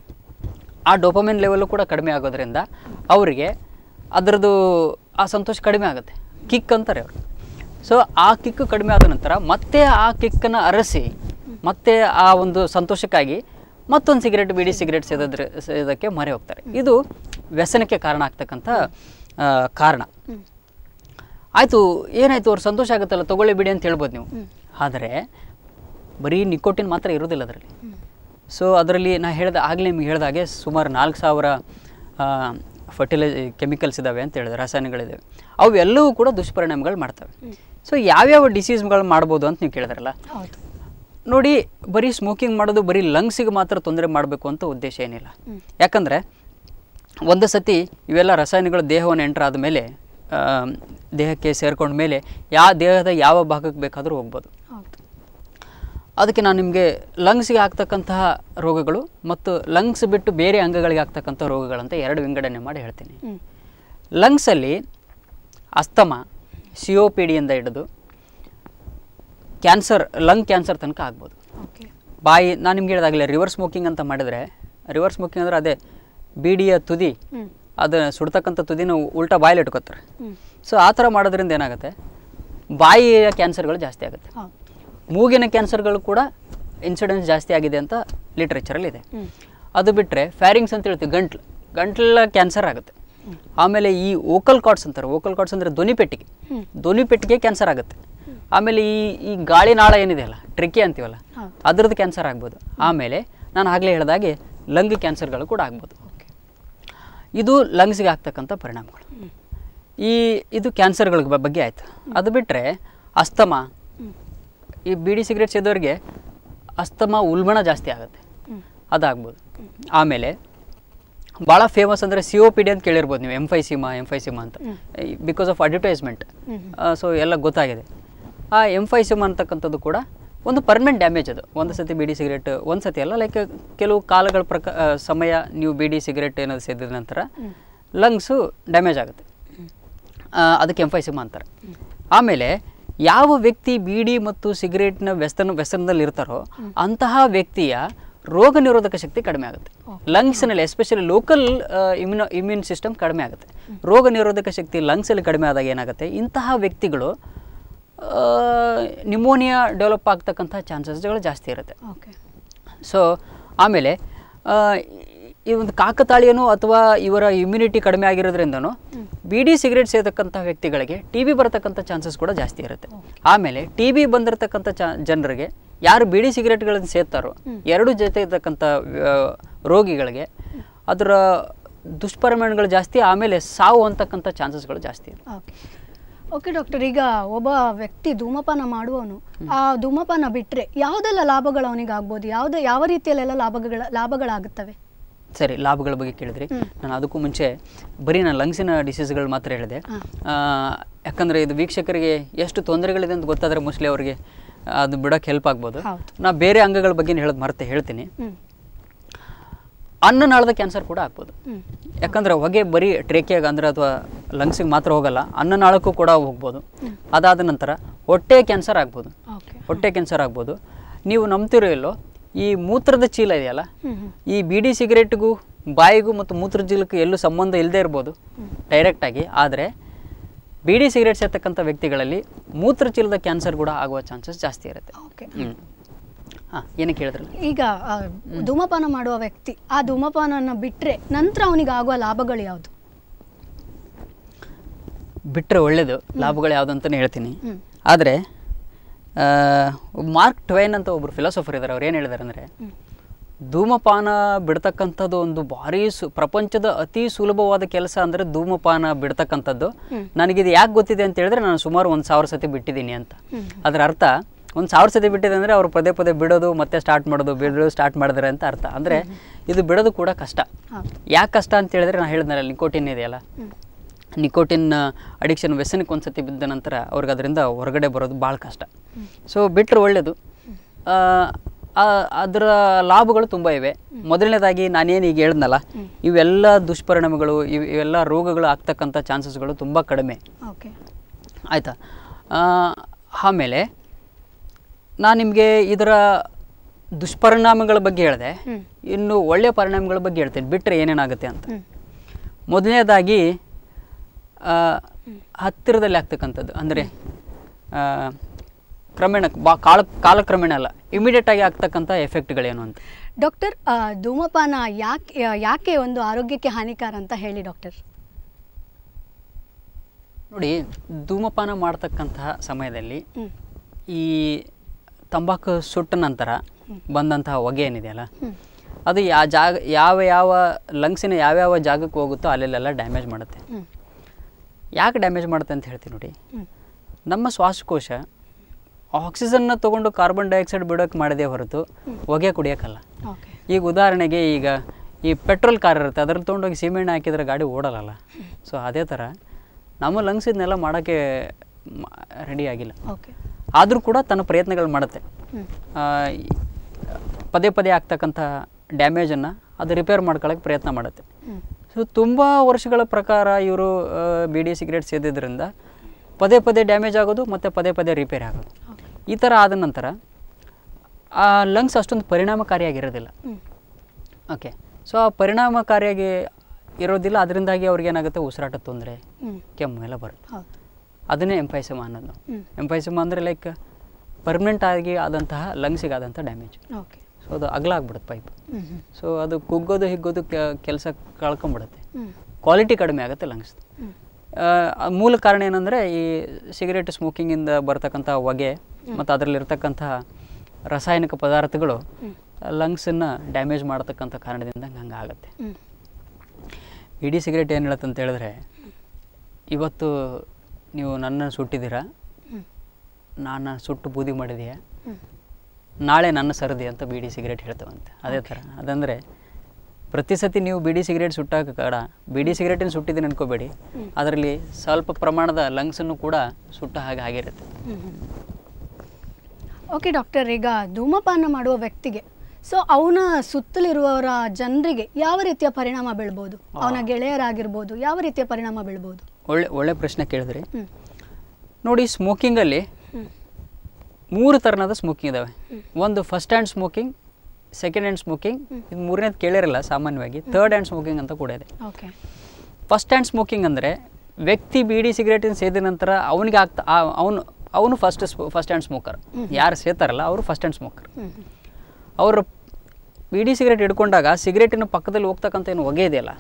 ಆ ಡೋಪಮಿನ್ ಲೆವೆಲ್ಲು ಕೂಡ ಕಡಿಮೆ ಆಗೋದ್ರಿಂದ ಅವರಿಗೆ ಅದರದ್ದು ಆ ಸಂತೋಷ ಕಡಿಮೆ ಆಗುತ್ತೆ ಕಿಕ್ ಅಂತಾರೆ ಅವರು ಸೊ ಆ ಕಿಕ್ ಕಡಿಮೆ ಆದ ನಂತರ ಮತ್ತೆ ಆ ಕಿಕ್ಕನ್ನು ಅರಸಿ ಮತ್ತೆ ಆ ಒಂದು ಸಂತೋಷಕ್ಕಾಗಿ ಮತ್ತೊಂದು ಸಿಗರೇಟ್ ಬಿಡಿ ಸಿಗರೇಟ್ ಸೇದೋದ್ರ ಸೇದೋಕ್ಕೆ ಮೊರೆ ಹೋಗ್ತಾರೆ ಇದು ವ್ಯಸನಕ್ಕೆ ಕಾರಣ ಆಗ್ತಕ್ಕಂಥ ಆ, ಕಾರಣ ಆಯಿತು ಏನಾಯ್ತು ಅವ್ರು ಸಂತೋಷ ಆಗುತ್ತಲ್ಲ ತಗೊಳ್ಳಿ ಬಿಡಿ ಅಂತ ಹೇಳ್ಬೋದು ನೀವು ಆದರೆ ಬರೀ ನಿಕೋಟಿನ್ ಮಾತ್ರ ಇರೋದಿಲ್ಲ ಅದರಲ್ಲಿ ಸೊ ಅದರಲ್ಲಿ ನಾ ಹೇಳ್ದ ಆಗಲೇ ನಿಮ್ಗೆ ಹೇಳ್ದಾಗೆ ಸುಮಾರು ನಾಲ್ಕು ಸಾವಿರ ಫರ್ಟಿಲೈಸ್ ಕೆಮಿಕಲ್ಸ್ ಇದ್ದಾವೆ ಅಂತ ಹೇಳಿದೆ ರಾಸಾಯನಿಕಗಳಿದ್ದಾವೆ ಅವೆಲ್ಲವೂ ಕೂಡ ದುಷ್ಪರಿಣಾಮಗಳು ಮಾಡ್ತವೆ ಸೊ ಯಾವ್ಯಾವ ಡಿಸೀಸ್ಗಳು ಮಾಡ್ಬೋದು ಅಂತ ನೀವು ಕೇಳಿದ್ರಲ್ಲ ಹೌದು ನೋಡಿ ಬರೀ ಸ್ಮೋಕಿಂಗ್ ಮಾಡೋದು ಬರೀ ಲಂಗ್ಸಿಗೆ ಮಾತ್ರ ತೊಂದರೆ ಮಾಡಬೇಕು ಅಂತ ಉದ್ದೇಶ ಏನಿಲ್ಲ ಯಾಕಂದರೆ ಒಂದು ಸತಿ ಇವೆಲ್ಲ ರಾಸಾಯನಿಕಗಳು ದೇಹವನ್ನು ಎಂಟರ್ ಆದಮೇಲೆ ದೇಹಕ್ಕೆ ಸೇರ್ಕೊಂಡ ಮೇಲೆ ಯಾವ ದೇಹದ ಯಾವ ಭಾಗಕ್ಕೆ ಬೇಕಾದರೂ ಹೋಗ್ಬೋದು ಹೌದು ಅದಕ್ಕೆ ನಾನು ನಿಮಗೆ ಲಂಗ್ಸ್ಗೆ ಆಗ್ತಕ್ಕಂತಹ ರೋಗಗಳು ಮತ್ತು ಲಂಗ್ಸ್ ಬಿಟ್ಟು ಬೇರೆ ಅಂಗಗಳಿಗೆ ಆಗ್ತಕ್ಕಂಥ ರೋಗಗಳಂತ ಎರಡು ವಿಂಗಡಣೆ ಮಾಡಿ ಹೇಳ್ತೀನಿ ಹ್ಮ್ ಲಂಗ್ಸಲ್ಲಿ ಅಸ್ತಮ ಸಿ ಒ ಪಿ ಡಿಯಿಂದ ಹಿಡಿದು ಕ್ಯಾನ್ಸರ್ ಲಂಗ್ ಕ್ಯಾನ್ಸರ್ ತನಕ ಆಗ್ಬೋದು ಓಕೆ ಬಾಯಿ ನಾನು ನಿಮ್ಗೆ ಹೇಳಿದಾಗಲೇ ರಿವರ್ಸ್ ಸ್ಮೋಕಿಂಗ್ ಅಂತ ಮಾಡಿದರೆ ರಿವರ್ಸ್ ಸ್ಮೋಕಿಂಗ್ ಅಂದರೆ ಅದೇ ಬೀಡಿಯ ತುದಿ ಹ್ಮ್ ಅದು ಸುಡ್ತಕ್ಕಂಥ ತುದಿನ ಉಲ್ಟಾ ಬಾಯಲ್ಲಿ ಇಟ್ಕೋತಾರೆ ಹ್ಮ್ ಸೊ ಆ ಥರ ಮಾಡೋದ್ರಿಂದ ಏನಾಗುತ್ತೆ ಬಾಯಿಯ ಕ್ಯಾನ್ಸರ್ಗಳು ಜಾಸ್ತಿ ಆಗುತ್ತೆ ಹೌದು ಮೂಗಿನ ಕ್ಯಾನ್ಸರ್ಗಳು ಕೂಡ ಇನ್ಸಿಡೆನ್ಸ್ ಜಾಸ್ತಿ ಆಗಿದೆ ಅಂತ ಲಿಟ್ರೇಚರಲ್ಲಿ ಇದೆ ಹ್ಮ್ ಅದು ಬಿಟ್ಟರೆ ಫ್ಯಾರಿಂಗ್ಸ್ ಅಂತ ಹೇಳ್ತೀವಿ ಗಂಟ್ಲು ಗಂಟ್ಲ ಕ್ಯಾನ್ಸರ್ ಆಗುತ್ತೆ ಆಮೇಲೆ ಈ ಓಕಲ್ ಕಾರ್ಡ್ಸ್ ಅಂತಾರೆ ಓಕಲ್ ಕಾರ್ಡ್ಸ್ ಅಂದರೆ ಧ್ವನಿ ಪೆಟ್ಟಿಗೆ ಹ್ಮ್. ಧ್ವನಿ ಪೆಟ್ಟಿಗೆ ಕ್ಯಾನ್ಸರ್ ಆಗುತ್ತೆ ಆಮೇಲೆ ಈ ಈ ಗಾಳಿ ನಾಳ ಏನಿದೆ ಅಲ್ಲ ಟ್ರಿಕ್ಕಿ ಅಂತೀವಲ್ಲ ಹೌದು. ಅದ್ರದ್ದು ಕ್ಯಾನ್ಸರ್ ಆಗ್ಬೋದು ಆಮೇಲೆ ನಾನು ಆಗಲೇ ಹೇಳಿದಾಗೆ ಲಂಗ್ ಕ್ಯಾನ್ಸರ್ಗಳು ಕೂಡ ಆಗ್ಬೋದು ಓಕೆ ಇದು ಲಂಗ್ಸ್ಗೆ ಆಗ್ತಕ್ಕಂಥ ಪರಿಣಾಮಗಳು ಈ ಇದು ಕ್ಯಾನ್ಸರ್ಗಳ ಬ- ಬಗ್ಗೆ ಆಯಿತು ಅದು ಬಿಟ್ಟರೆ ಅಸ್ತಮ ಹ್ಮ್ ಈ ಬೀಡಿ ಸಿಗರೇಟ್ ಸೇದೋರಿಗೆ ಅಸ್ತಮ ಉಲ್ಬಣ ಜಾಸ್ತಿ ಆಗುತ್ತೆ ಹ್ಮ್ ಅದಾಗ್ಬೋದು ಆಮೇಲೆ ಭಾಳ ಫೇಮಸ್ ಅಂದರೆ ಸಿ ಒ ಪಿ ಡಿ ಅಂತ ಕೇಳಿರ್ಬೋದು ನೀವು ಎಂಫೈಸಿಮಾ ಎಂಫೈಸಿಮಾ ಅಂತ because of advertisement hmm so ಎಲ್ಲ ಗೊತ್ತಾಗಿದೆ ಆ ಎಂಫೈಸಿಮಾ ಅಂತಕ್ಕಂಥದ್ದು ಕೂಡ ಒಂದು ಪರ್ಮನೆಂಟ್ ಡ್ಯಾಮೇಜ್ ಅದು ಒಂದು ಸತಿ ಬೀಡಿ ಸಿಗರೇಟ್ ಒಂದು ಸತಿ ಅಲ್ಲ ಲೈಕ್ ಕೆಲವು ಕಾಲಗಳ ಪ್ರಕ ಆ, ಸಮಯ ನೀವು ಬೀಡಿ ಸಿಗರೇಟ್ ಏನಾದ್ರು ಸೇದಿದ ನಂತರ ಲಂಗ್ಸು ಡ್ಯಾಮೇಜ್ ಆಗುತ್ತೆ ಆ, ಅದಕ್ಕೆ ಎಂಫೈಸಿಮಾ ಅಂತಾರೆ ಆಮೇಲೆ ಯಾವ ವ್ಯಕ್ತಿ ಬೀಡಿ ಮತ್ತು ಸಿಗರೇಟ್ನ ವ್ಯಸನ ವ್ಯಸನದಲ್ಲಿ ಇರ್ತಾರೋ ಅಂತಹ ವ್ಯಕ್ತಿಯ ರೋಗ ನಿರೋಧಕ ಶಕ್ತಿ ಕಡಿಮೆ ಆಗುತ್ತೆ ಲಂಗ್ಸ್ನಲ್ಲಿ especially local immuno immune system ಕಡಿಮೆ ಆಗುತ್ತೆ ರೋಗ ನಿರೋಧಕ ಶಕ್ತಿ ಲಂಗ್ಸಲ್ಲಿ ಕಡಿಮೆ ಆದಾಗ ಏನಾಗುತ್ತೆ ಇಂತಹ ವ್ಯಕ್ತಿಗಳು ನಿಮೋನಿಯಾ ಡೆವಲಪ್ ಆಗ್ತಕ್ಕಂಥ ಚಾನ್ಸಸ್ಗಳು ಜಾಸ್ತಿ ಇರುತ್ತೆ ಓಕೆ ಸೊ ಆಮೇಲೆ ಆ, ಈ ಒಂದು ಕಾಕತಾಳೀಯನೋ ಅಥವಾ ಇವರ ಇಮ್ಯುನಿಟಿ ಕಡಿಮೆ ಆಗಿರೋದ್ರಿಂದನೋ ಬೀಡಿ ಸಿಗರೇಟ್ ಸೇದಕ್ಕಂಥ ವ್ಯಕ್ತಿಗಳಿಗೆ ಟಿ ಬಿ ಬರತಕ್ಕಂಥ ಚಾನ್ಸಸ್ ಕೂಡ ಜಾಸ್ತಿ ಇರುತ್ತೆ ಆಮೇಲೆ ಟಿ ಬಿ ಬಂದಿರತಕ್ಕಂಥ ಚ ಜನರಿಗೆ ಯಾರು ಬೀಡಿ ಸಿಗರೇಟ್ಗಳನ್ನು ಸೇರ್ತಾರೋ ಎರಡು ಜೊತೆ ಇರ್ತಕ್ಕಂಥ ಆ, ರೋಗಿಗಳಿಗೆ ಅದರ ದುಷ್ಪರಿಣಾಮಗಳು ಜಾಸ್ತಿ ಆಮೇಲೆ ಸಾವು ಅಂತಕ್ಕಂಥ ಚಾನ್ಸಸ್ಗಳು ಜಾಸ್ತಿ ಇರುತ್ತೆ ಓಕೆ ಓಕೆ ಡಾಕ್ಟರ್ ಈಗ ಒಬ್ಬ ವ್ಯಕ್ತಿ ಧೂಮಪಾನ ಮಾಡುವವನು ಆ ಧೂಮಪಾನ ಬಿಟ್ಟರೆ ಯಾವುದೆಲ್ಲ ಲಾಭಗಳು ಅವನಿಗೆ ಆಗ್ಬೋದು ಯಾವುದೇ ಯಾವ ರೀತಿಯಲ್ಲೆಲ್ಲ ಲಾಭಗಳ ಲಾಭಗಳಾಗುತ್ತವೆ ಸರಿ ಲಾಭಗಳ ಬಗ್ಗೆ ಕೇಳಿದ್ರಿ ನಾನು ಅದಕ್ಕೂ ಮುಂಚೆ ಬರೀ ನಾನು ಲಂಗ್ಸಿನ ಡಿಸೀಸ್ಗಳು ಮಾತ್ರ ಹೇಳಿದೆ ಆ, ಯಾಕಂದ್ರೆ ಇದು ವೀಕ್ಷಕರಿಗೆ ಎಷ್ಟು ತೊಂದರೆಗಳಿದೆ ಅಂತ ಗೊತ್ತಾದರೆ ಮೋಸ್ಟ್ಲಿ ಅವರಿಗೆ ಅದು ಬಿಡೋಕ್ಕೆ ಹೆಲ್ಪ್ ಆಗ್ಬೋದು ಹೌದು. ನಾ ಬೇರೆ ಅಂಗಗಳ ಬಗ್ಗೆ ಹೇಳೋದು ಮರ್ತೆ ಹೇಳ್ತೀನಿ ಹ್ಮ್ ಅನ್ನನಾಳದ ಕ್ಯಾನ್ಸರ್ ಕೂಡ ಆಗ್ಬೋದು ಹ್ಮ್ ಯಾಕಂದ್ರೆ ಹೊಗೆ ಬರೀ ಟ್ರೇಕಿಯಾಗ ಅಂದ್ರೆ ಅಥವಾ ಲಂಗ್ಸಿಗೆ ಮಾತ್ರ ಹೋಗಲ್ಲ ಅನ್ನನಾಳಕ್ಕೂ ಕೂಡ ಹೋಗ್ಬೋದು ಅದಾದ ನಂತರ ಹೊಟ್ಟೆ ಕ್ಯಾನ್ಸರ್ ಆಗ್ಬೋದು ಓಕೆ ಹೊಟ್ಟೆ ಕ್ಯಾನ್ಸರ್ ಆಗ್ಬೋದು ನೀವು ನಂಬ್ತಿರೋ ಇಲ್ಲೋ ಈ ಮೂತ್ರದ ಚೀಲ ಇದೆಯಲ್ಲ ಹ್ಮ್ ಹ್ಮ್ ಈ ಬೀಡಿ ಸಿಗರೇಟ್ಗೂ ಬಾಯಿಗೂ ಮತ್ತು ಮೂತ್ರ ಚೀಲಕ್ಕೂ ಎಲ್ಲೂ ಸಂಬಂಧ ಇಲ್ಲದೆ ಇರ್ಬೋದು ಡೈರೆಕ್ಟಾಗಿ ಆದರೆ ಬೀಡಿ ಸಿಗರೇಟ್ ಸೇರ್ತಕ್ಕಂಥ ವ್ಯಕ್ತಿಗಳಲ್ಲಿ ಮೂತ್ರಚೀಲದ ಕ್ಯಾನ್ಸರ್ ಕೂಡ ಆಗುವ ಚಾನ್ಸಸ್ ಜಾಸ್ತಿ ಇರುತ್ತೆ ಓಕೆ ಹ್ಞೂ ಹಾಂ ಏನಕ್ಕೆ ಹೇಳಿದ್ರಲ್ಲ ಈಗ ಆ, ಧೂಮಪಾನ ಮಾಡುವ ವ್ಯಕ್ತಿ ಆ ಧೂಮಪಾನನ ಬಿಟ್ಟರೆ ನಂತರ ಅವನಿಗೆ ಆಗುವ ಲಾಭಗಳು ಯಾವುದು ಬಿಟ್ಟರೆ ಒಳ್ಳೇದು ಲಾಭಗಳು ಯಾವುದು ಅಂತಲೇ ಹೇಳ್ತೀನಿ ಹ್ಮ್ ಆದರೆ ಮಾರ್ಕ್ ಟ್ವೈನ್ ಅಂತ ಒಬ್ಬರು ಫಿಲಾಸಫರ್ ಇದ್ದಾರೆ ಅವ್ರು ಏನು ಹೇಳಿದ್ದಾರೆ ಅಂದರೆ ಧೂಮಪಾನ ಬಿಡ್ತಕ್ಕಂಥದ್ದು ಒಂದು ಭಾರಿ ಸು ಪ್ರಪಂಚದ ಅತಿ ಸುಲಭವಾದ ಕೆಲಸ ಅಂದರೆ ಧೂಮಪಾನ ಬಿಡ್ತಕ್ಕಂಥದ್ದು ನನಗಿದು ಯಾಕೆ ಗೊತ್ತಿದೆ ಅಂತ ಹೇಳಿದ್ರೆ ನಾನು ಸುಮಾರು ಒಂದು ಸಾವಿರ ಸತಿ ಬಿಟ್ಟಿದ್ದೀನಿ ಅಂತ ಅದರ ಅರ್ಥ ಒಂದು ಸಾವಿರ ಸತಿ ಬಿಟ್ಟಿದೆ ಅಂದರೆ ಅವರು ಪದೇ ಪದೇ ಬಿಡೋದು ಮತ್ತೆ ಸ್ಟಾರ್ಟ್ ಮಾಡೋದು ಬಿಡೋದು ಸ್ಟಾರ್ಟ್ ಮಾಡಿದ್ರೆ ಅಂತ ಅರ್ಥ ಅಂದರೆ ಇದು ಬಿಡೋದು ಕೂಡ ಕಷ್ಟ ಹೌದು ಯಾಕೆ ಕಷ್ಟ ಅಂತ ಹೇಳಿದ್ರೆ ನಾನು ಹೇಳಿದ್ನಲ್ಲ ನಿಕೋಟಿನ್ ಇದೆಯಲ್ಲ ನಿಕೋಟಿನ್ ಅಡಿಕ್ಷನ್ ವ್ಯಸನಕ್ಕೆ ಒಂದು ಸತಿ ಬಿದ್ದ ನಂತರ ಅವ್ರಿಗೆ ಅದರಿಂದ ಹೊರಗಡೆ ಬರೋದು ಭಾಳ ಕಷ್ಟ ಸೊ ಬಿಟ್ಟರೆ ಒಳ್ಳೆಯದು ಅದರ ಲಾಭಗಳು ತುಂಬ ಇವೆ ಮೊದಲನೇದಾಗಿ ನಾನೇನು ಈಗ ಹೇಳಿದ್ನಲ್ಲ ಇವೆಲ್ಲ ದುಷ್ಪರಿಣಾಮಗಳು ಇವ್ ಇವೆಲ್ಲ ರೋಗಗಳು ಆಗ್ತಕ್ಕಂಥ ಚಾನ್ಸಸ್ಗಳು ತುಂಬ ಕಡಿಮೆ ಓಕೆ ಆಯಿತಾ ಆಮೇಲೆ ನಾನು ನಿಮಗೆ ಇದರ ದುಷ್ಪರಿಣಾಮಗಳ ಬಗ್ಗೆ ಹೇಳಿದೆ ಹ್ಮ್. ಇನ್ನು ಒಳ್ಳೆಯ ಪರಿಣಾಮಗಳ ಬಗ್ಗೆ ಹೇಳ್ತೇನೆ ಬಿಟ್ಟರೆ ಏನೇನಾಗುತ್ತೆ ಅಂತ ಹ್ಮ್ ಮೊದಲನೇದಾಗಿ ಆ, ಹತ್ತಿರದಲ್ಲಿ ಆಗ್ತಕ್ಕಂಥದ್ದು ಅಂದರೆ ಕ್ರಮೇಣ ಬಾ ಕಾಲ ಕಾಲಕ್ರಮೇಣ ಅಲ್ಲ ಇಮಿಡಿಯೇಟ್ ಆಗಿ ಆಗ್ತಕ್ಕಂಥ ಎಫೆಕ್ಟ್ಗಳೇನು ಅಂತ ಡಾಕ್ಟರ್ ಆ, ಧೂಮಪಾನ ಯಾಕೆ ಯಾಕೆ ಒಂದು ಆರೋಗ್ಯಕ್ಕೆ ಹಾನಿಕಾರ ಅಂತ ಹೇಳಿ ಡಾಕ್ಟರ್ ನೋಡಿ ಧೂಮಪಾನ ಮಾಡ್ತಕ್ಕಂತಹ ಸಮಯದಲ್ಲಿ ಹ್ಮ್ ಈ ತಂಬಾಕು ಸುಟ್ಟ ನಂತರ ಬಂದಂತಹ ಹೊಗೆ ಏನಿದೆಯಲ್ಲ ಹ್ಮ್ ಅದು ಯಾ ಜಾಗ ಯಾವ ಯಾವ ಲಂಗ್ಸಿನ ಯಾವ್ಯಾವ ಜಾಗಕ್ಕೆ ಹೋಗುತ್ತೋ ಅಲ್ಲೆಲ್ಲ ಡ್ಯಾಮೇಜ್ ಮಾಡುತ್ತೆ ಹ್ಮ್ ಯಾಕೆ ಡ್ಯಾಮೇಜ್ ಮಾಡುತ್ತೆ ಅಂತ ಹೇಳ್ತೀನಿ ನೋಡಿ ಹ್ಮ್ ನಮ್ಮ ಶ್ವಾಸಕೋಶ ಆಕ್ಸಿಜನ್ನ ತೊಗೊಂಡು ಕಾರ್ಬನ್ ಡೈಆಕ್ಸೈಡ್ ಬಿಡೋಕೆ ಮಾಡದೆ ಹೊರತು ಹೊಗೆ ಕುಡಿಯೋಕ್ಕಲ್ಲ ಓಕೆ ಈಗ ಉದಾಹರಣೆಗೆ ಈಗ ಈ ಪೆಟ್ರೋಲ್ ಕಾರ್ ಇರುತ್ತೆ ಅದ್ರಲ್ಲಿ ತೊಗೊಂಡೋಗಿ ಸಿಮೆಂಟ್ ಹಾಕಿದ್ರೆ ಗಾಡಿ ಓಡಲ್ಲ ಸೊ ಅದೇ ಥರ ನಮ್ಮ ಲಂಗ್ಸ್ ಇದನ್ನೆಲ್ಲ ಮಾಡೋಕ್ಕೆ ರೆಡಿ ಆಗಿಲ್ಲ ಓಕೆ ಆದರೂ ಕೂಡ ತನ್ನ ಪ್ರಯತ್ನಗಳು ಮಾಡುತ್ತೆ ಹ್ಮ್ ಆ, ಈ ಪದೇ ಪದೇ ಆಗ್ತಕ್ಕಂಥ ಡ್ಯಾಮೇಜನ್ನು ಅದು ರಿಪೇರ್ ಮಾಡ್ಕೊಳ್ಳೋಕೆ ಪ್ರಯತ್ನ ಮಾಡುತ್ತೆ ಹ್ಮ್ ಸೊ ತುಂಬ ವರ್ಷಗಳ ಪ್ರಕಾರ ಇವರು ಬಿಡಿ ಸಿಗರೇಟ್ ಸೇದಿದ್ರಿಂದ ಪದೇ ಪದೇ ಡ್ಯಾಮೇಜ್ ಆಗೋದು ಮತ್ತು ಪದೇ ಪದೇ ರಿಪೇರ್ ಆಗೋದು ಓಕೆ ಈ ಥರ ಆದ ನಂತರ ಆ ಲಂಗ್ಸ್ ಅಷ್ಟೊಂದು ಪರಿಣಾಮಕಾರಿಯಾಗಿರೋದಿಲ್ಲ ಹ್ಮ್ ಓಕೆ ಸೊ ಆ ಪರಿಣಾಮಕಾರಿಯಾಗಿ ಇರೋದಿಲ್ಲ ಅದರಿಂದಾಗಿ ಅವ್ರಿಗೆ ಏನಾಗುತ್ತೆ ಉಸಿರಾಟ ತೊಂದರೆ ಹ್ಮ್ ಕೆಮ್ಮು ಎಲ್ಲ ಬರುತ್ತೆ ಹೌದು ಅದನ್ನೇ ಎಂಪೈಸಮ ಅನ್ನೋದು ಹ್ಮ್ ಎಂಪೈಸಮ ಅಂದರೆ ಲೈಕ್ ಪರ್ಮನೆಂಟ್ ಆಗಿ ಆದಂತಹ ಲಂಗ್ಸಿಗೆ ಆದಂಥ ಡ್ಯಾಮೇಜ್ ಓಕೆ ಸೊ ಅದು ಅಗಲ ಆಗ್ಬಿಡುತ್ತೆ ಪೈಪ್ ಹ್ಮ್ ಹ್ಮ್ ಸೊ ಅದು ಕುಗ್ಗೋದು ಹಿಗ್ಗೋದು ಕೆಲಸ ಕಳ್ಕೊಂಬಿಡುತ್ತೆ ಹ್ಮ್ ಕ್ವಾಲಿಟಿ ಕಡಿಮೆ ಆಗುತ್ತೆ ಲಂಗ್ಸ್ ಹ್ಮ್ ಮೂಲ ಕಾರಣ ಏನಂದರೆ ಈ ಸಿಗರೇಟ್ ಸ್ಮೋಕಿಂಗಿಂದ ಬರ್ತಕ್ಕಂಥ ಹೊಗೆ ಮತ್ತು ಅದರಲ್ಲಿರ್ತಕ್ಕಂಥ ರಾಸಾಯನಿಕ ಪದಾರ್ಥಗಳು ಹ್ಮ್ ಲಂಗ್ಸನ್ನು ಡ್ಯಾಮೇಜ್ ಮಾಡತಕ್ಕಂಥ ಕಾರಣದಿಂದ ಹಂಗೆ ಆಗುತ್ತೆ ಹ್ಮ್ ಇಡೀ ಸಿಗರೇಟ್ ಏನು ಹೇಳುತ್ತೆ ಅಂತ ಹೇಳಿದ್ರೆ ಇವತ್ತು ನೀವು ನನ್ನನ್ನು ಸುಟ್ಟಿದ್ದೀರಾ ಹ್ಮ್ ನಾನು ಸುಟ್ಟು ಬೂದಿ ಮಾಡಿದೆಯಾ ಹ್ಮ್ ನಾಳೆ ನನ್ನ ಸರದಿ ಅಂತ ಬೀಡಿ ಸಿಗರೇಟ್ ಹೇಳ್ತೇವಂತೆ ಅದೇ ಥರ ಅದಂದರೆ ಪ್ರತಿ ಸತಿ ನೀವು ಬೀಡಿ ಸಿಗರೇಟ್ ಸುಟ್ಟಾಗ ಕಾಡ ಬೀಡಿ ಸಿಗರೇಟನ್ನು ಸುಟ್ಟಿದ್ದೀನಿ ಅನ್ಕೋಬೇಡಿ ಅದರಲ್ಲಿ ಸ್ವಲ್ಪ ಪ್ರಮಾಣದ ಲಂಗ್ಸನ್ನು ಕೂಡ ಸುಟ್ಟ ಹಾಗೆ ಆಗಿರುತ್ತೆ ಓಕೆ ಡಾಕ್ಟರ್ ಈಗ ಧೂಮಪಾನ ಮಾಡುವ ವ್ಯಕ್ತಿಗೆ ಸೊ ಅವನ ಸುತ್ತಲಿರುವವರ ಜನರಿಗೆ ಯಾವ ರೀತಿಯ ಪರಿಣಾಮ ಬೀಳ್ಬೋದು ಅವನ ಗೆಳೆಯರಾಗಿರ್ಬೋದು ಯಾವ ರೀತಿಯ ಪರಿಣಾಮ ಬೀಳ್ಬೋದು ಒಳ್ಳೆ ಒಳ್ಳೆ ಪ್ರಶ್ನೆ ಕೇಳಿದ್ರಿ ಹ್ಮ್ ನೋಡಿ ಸ್ಮೋಕಿಂಗಲ್ಲಿ ಹ್ಮ್ ಮೂರು ಥರನಾದ ಸ್ಮೋಕಿಂಗ್ ಇದ್ದಾವೆ ಒಂದು first hand smoking second hand smoking ಇದು ಮೂರನೇದು ಕೇಳಿರಲ್ಲ ಸಾಮಾನ್ಯವಾಗಿ ಥರ್ಡ್ ಹ್ಯಾಂಡ್ ಸ್ಮೋಕಿಂಗ್ ಅಂತ ಕೂಡ ಇದೆ ಓಕೆ ಫಸ್ಟ್ ಹ್ಯಾಂಡ್ ಸ್ಮೋಕಿಂಗ್ ಅಂದರೆ ವ್ಯಕ್ತಿ ಬೀಡಿ ಸಿಗರೇಟಿನ ಸೇದಿದ ನಂತರ ಅವನಿಗೆ ಆಗ್ತಾ ಅವನು ಅವನು ಫಸ್ಟ್ ಫಸ್ಟ್ ಹ್ಯಾಂಡ್ ಸ್ಮೋಕರ್ ಯಾರು ಸೇತಾರಲ್ಲ ಅವರು ಫಸ್ಟ್ ಹ್ಯಾಂಡ್ ಸ್ಮೋಕರ್ ಹ್ಮ್ ಅವರು ಬೀಡಿ ಸಿಗರೇಟ್ ಹಿಡ್ಕೊಂಡಾಗ ಸಿಗರೇಟಿನ ಪಕ್ಕದಲ್ಲಿ ಹೋಗ್ತಕ್ಕಂಥ ಏನು ಹೊಗೆ ಇದೆಯಲ್ಲ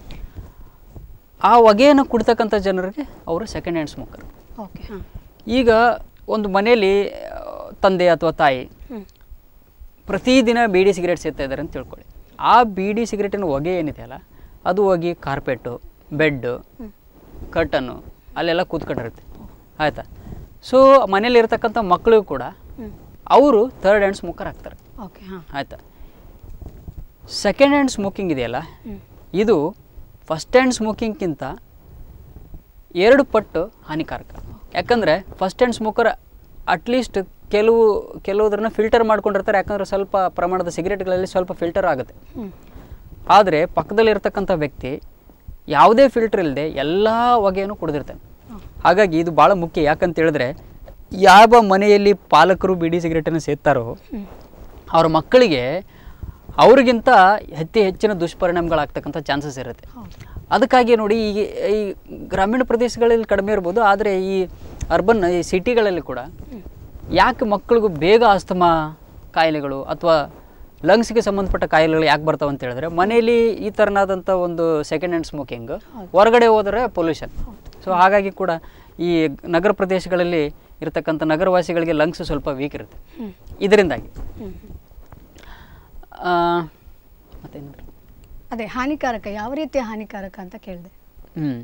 ಆ ಹೊಗೆಯನ್ನು ಕುಡ್ತಕ್ಕಂಥ ಜನರಿಗೆ ಅವರು ಸೆಕೆಂಡ್ ಹ್ಯಾಂಡ್ ಸ್ಮೋಕರ್ ಓಕೆ ಹಾಂ ಈಗ ಒಂದು ಮನೆಯಲ್ಲಿ ಆ, ತಂದೆ ಅಥವಾ ತಾಯಿ ಹ್ಮ್ ಪ್ರತಿದಿನ ಬೀಡಿ ಸಿಗರೇಟ್ ಸೇರ್ತಾ ಇದ್ದಾರೆ ಅಂತ ತಿಳ್ಕೊಳ್ಳಿ ಆ ಬೀಡಿ ಸಿಗರೇಟಿನ ಹೊಗೆ ಏನಿದೆಯಲ್ಲ ಅದು ಹೋಗಿ ಕಾರ್ಪೆಟ್ಟು ಬೆಡ್ಡು ಕರ್ಟನ್ನು ಅಲ್ಲೆಲ್ಲ ಕೂತ್ಕೊಂಡಿರುತ್ತೆ ಆಯಿತಾ ಸೊ ಮನೇಲಿ ಇರ್ತಕ್ಕಂಥ ಮಕ್ಕಳಿಗೂ ಕೂಡ ಹ್ಮ್ ಅವರು ಥರ್ಡ್ ಹ್ಯಾಂಡ್ ಸ್ಮೋಕರ್ ಆಗ್ತಾರೆ ಓಕೆ ಹಾಂ ಆಯಿತಾ ಸೆಕೆಂಡ್ ಹ್ಯಾಂಡ್ ಸ್ಮೋಕಿಂಗ್ ಇದೆಯಲ್ಲ ಹ್ಮ್ ಇದು ಫಸ್ಟ್ ಹ್ಯಾಂಡ್ ಸ್ಮೋಕಿಂಗ್ಗಿಂತ ಎರಡು ಪಟ್ಟು ಹಾನಿಕಾರಕ ಯಾಕಂದರೆ ಫಸ್ಟ್ ಹ್ಯಾಂಡ್ ಸ್ಮೋಕರ್ ಅಟ್ಲೀಸ್ಟ್ ಕೆಲವು ಕೆಲವುದ್ರನ್ನ ಫಿಲ್ಟರ್ ಮಾಡ್ಕೊಂಡಿರ್ತಾರೆ ಯಾಕಂದರೆ ಸ್ವಲ್ಪ ಪ್ರಮಾಣದ ಸಿಗರೇಟ್ಗಳಲ್ಲಿ ಸ್ವಲ್ಪ ಫಿಲ್ಟರ್ ಆಗುತ್ತೆ ಹ್ಮ್ ಆದರೆ ಪಕ್ಕದಲ್ಲಿರ್ತಕ್ಕಂಥ ವ್ಯಕ್ತಿ ಯಾವುದೇ ಫಿಲ್ಟರ್ ಇಲ್ಲದೆ ಎಲ್ಲ ಹೊಗೆಯನ್ನು ಕುಡಿದಿರ್ತಾನೆ ಹಾಗಾಗಿ ಇದು ಭಾಳ ಮುಖ್ಯ ಯಾಕಂತ ಹೇಳಿದ್ರೆ ಯಾವ ಮನೆಯಲ್ಲಿ ಪಾಲಕರು ಬೀಡಿ ಸಿಗರೇಟನ್ನು ಸೇರ್ತಾರೋ ಹ್ಮ್ ಅವ್ರ ಮಕ್ಕಳಿಗೆ ಅವ್ರಿಗಿಂತ ಅತಿ ಹೆಚ್ಚಿನ ದುಷ್ಪರಿಣಾಮಗಳಾಗ್ತಕ್ಕಂಥ ಚಾನ್ಸಸ್ ಇರುತ್ತೆ ಹೌದು ಅದಕ್ಕಾಗಿ ನೋಡಿ ಈಗ ಈ ಗ್ರಾಮೀಣ ಪ್ರದೇಶಗಳಲ್ಲಿ ಕಡಿಮೆ ಇರ್ಬೋದು ಆದರೆ ಈ ಅರ್ಬನ್ ಈ ಸಿಟಿಗಳಲ್ಲಿ ಕೂಡ ಯಾಕೆ ಮಕ್ಕಳಿಗೂ ಬೇಗ ಅಸ್ತಮಾ ಕಾಯಿಲೆಗಳು ಅಥವಾ ಲಂಗ್ಸ್ಗೆ ಸಂಬಂಧಪಟ್ಟ ಕಾಯಿಲೆಗಳು ಯಾಕೆ ಬರ್ತಾವೆ ಅಂತ ಹೇಳಿದ್ರೆ ಮನೆಯಲ್ಲಿ ಈ ಥರನಾದಂಥ ಒಂದು ಸೆಕೆಂಡ್ ಹ್ಯಾಂಡ್ ಸ್ಮೋಕಿಂಗ್ ಹೊರಗಡೆ ಹೋದರೆ ಪೊಲ್ಯೂಷನ್ ಸೊ ಹಾಗಾಗಿ ಕೂಡ ಈ ನಗರ ಪ್ರದೇಶಗಳಲ್ಲಿ ಇರತಕ್ಕಂಥ ನಗರವಾಸಿಗಳಿಗೆ ಲಂಗ್ಸ್ ಸ್ವಲ್ಪ ವೀಕ್ ಇರುತ್ತೆ ಹ್ಮ್. ಇದರಿಂದಾಗಿ ಹ್ಮ್. ಆ, ಮತ್ತೇನಾದ್ರು ಅದೇ ಹಾನಿಕಾರಕ ಯಾವ ರೀತಿಯ ಹಾನಿಕಾರಕ ಅಂತ ಕೇಳಿದೆ ಹ್ಞೂ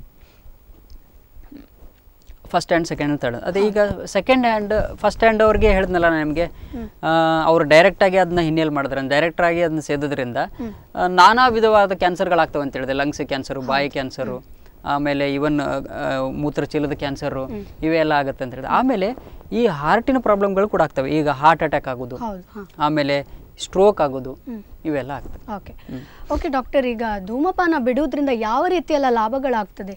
first hand second hand third ಅದೇ ಈಗ ಸೆಕೆಂಡ್ ಹ್ಯಾಂಡ್ ಫಸ್ಟ್ ಹ್ಯಾಂಡ್ ಅವ್ರಿಗೆ ಹೇಳಿದ್ನಲ್ಲ ನಾನು ನಿಮಗೆ ಅವರು ಡೈರೆಕ್ಟಾಗಿ ಅದನ್ನ ಹಿನ್ನೆಲೆ ಮಾಡಿದ್ರೆ ಡೈರೆಕ್ಟಾಗಿ ಅದನ್ನ ಸೇದೋದ್ರಿಂದ ಆ, ನಾನಾ ವಿಧವಾದ ಕ್ಯಾನ್ಸರ್ಗಳಾಗ್ತವೆ ಅಂತ ಹೇಳಿದೆ ಲಂಗ್ಸ್ ಕ್ಯಾನ್ಸರು ಬಾಯಿ ಕ್ಯಾನ್ಸರು ಆಮೇಲೆ ಇವನ್ ಮೂತ್ರಚೀಲದ ಕ್ಯಾನ್ಸರು ಇವೆಲ್ಲ ಆಗುತ್ತೆ ಅಂತ ಹೇಳಿದೆ ಆಮೇಲೆ ಈ ಹಾರ್ಟಿನ ಪ್ರಾಬ್ಲಮ್ಗಳು ಕೂಡ ಆಗ್ತವೆ ಈಗ ಹಾರ್ಟ್ ಅಟ್ಯಾಕ್ ಆಗೋದು ಹೌದು ಹಾಂ ಆಮೇಲೆ ಸ್ಟ್ರೋಕ್ ಆಗೋದು ಹ್ಮ್. ಇವೆಲ್ಲ ಆಗ್ತವೆ ಓಕೆ ಓಕೆ ಡಾಕ್ಟರ್ ಈಗ ಧೂಮಪಾನ ಬಿಡುವುದರಿಂದ ಯಾವ ರೀತಿಯೆಲ್ಲ ಲಾಭಗಳಾಗ್ತದೆ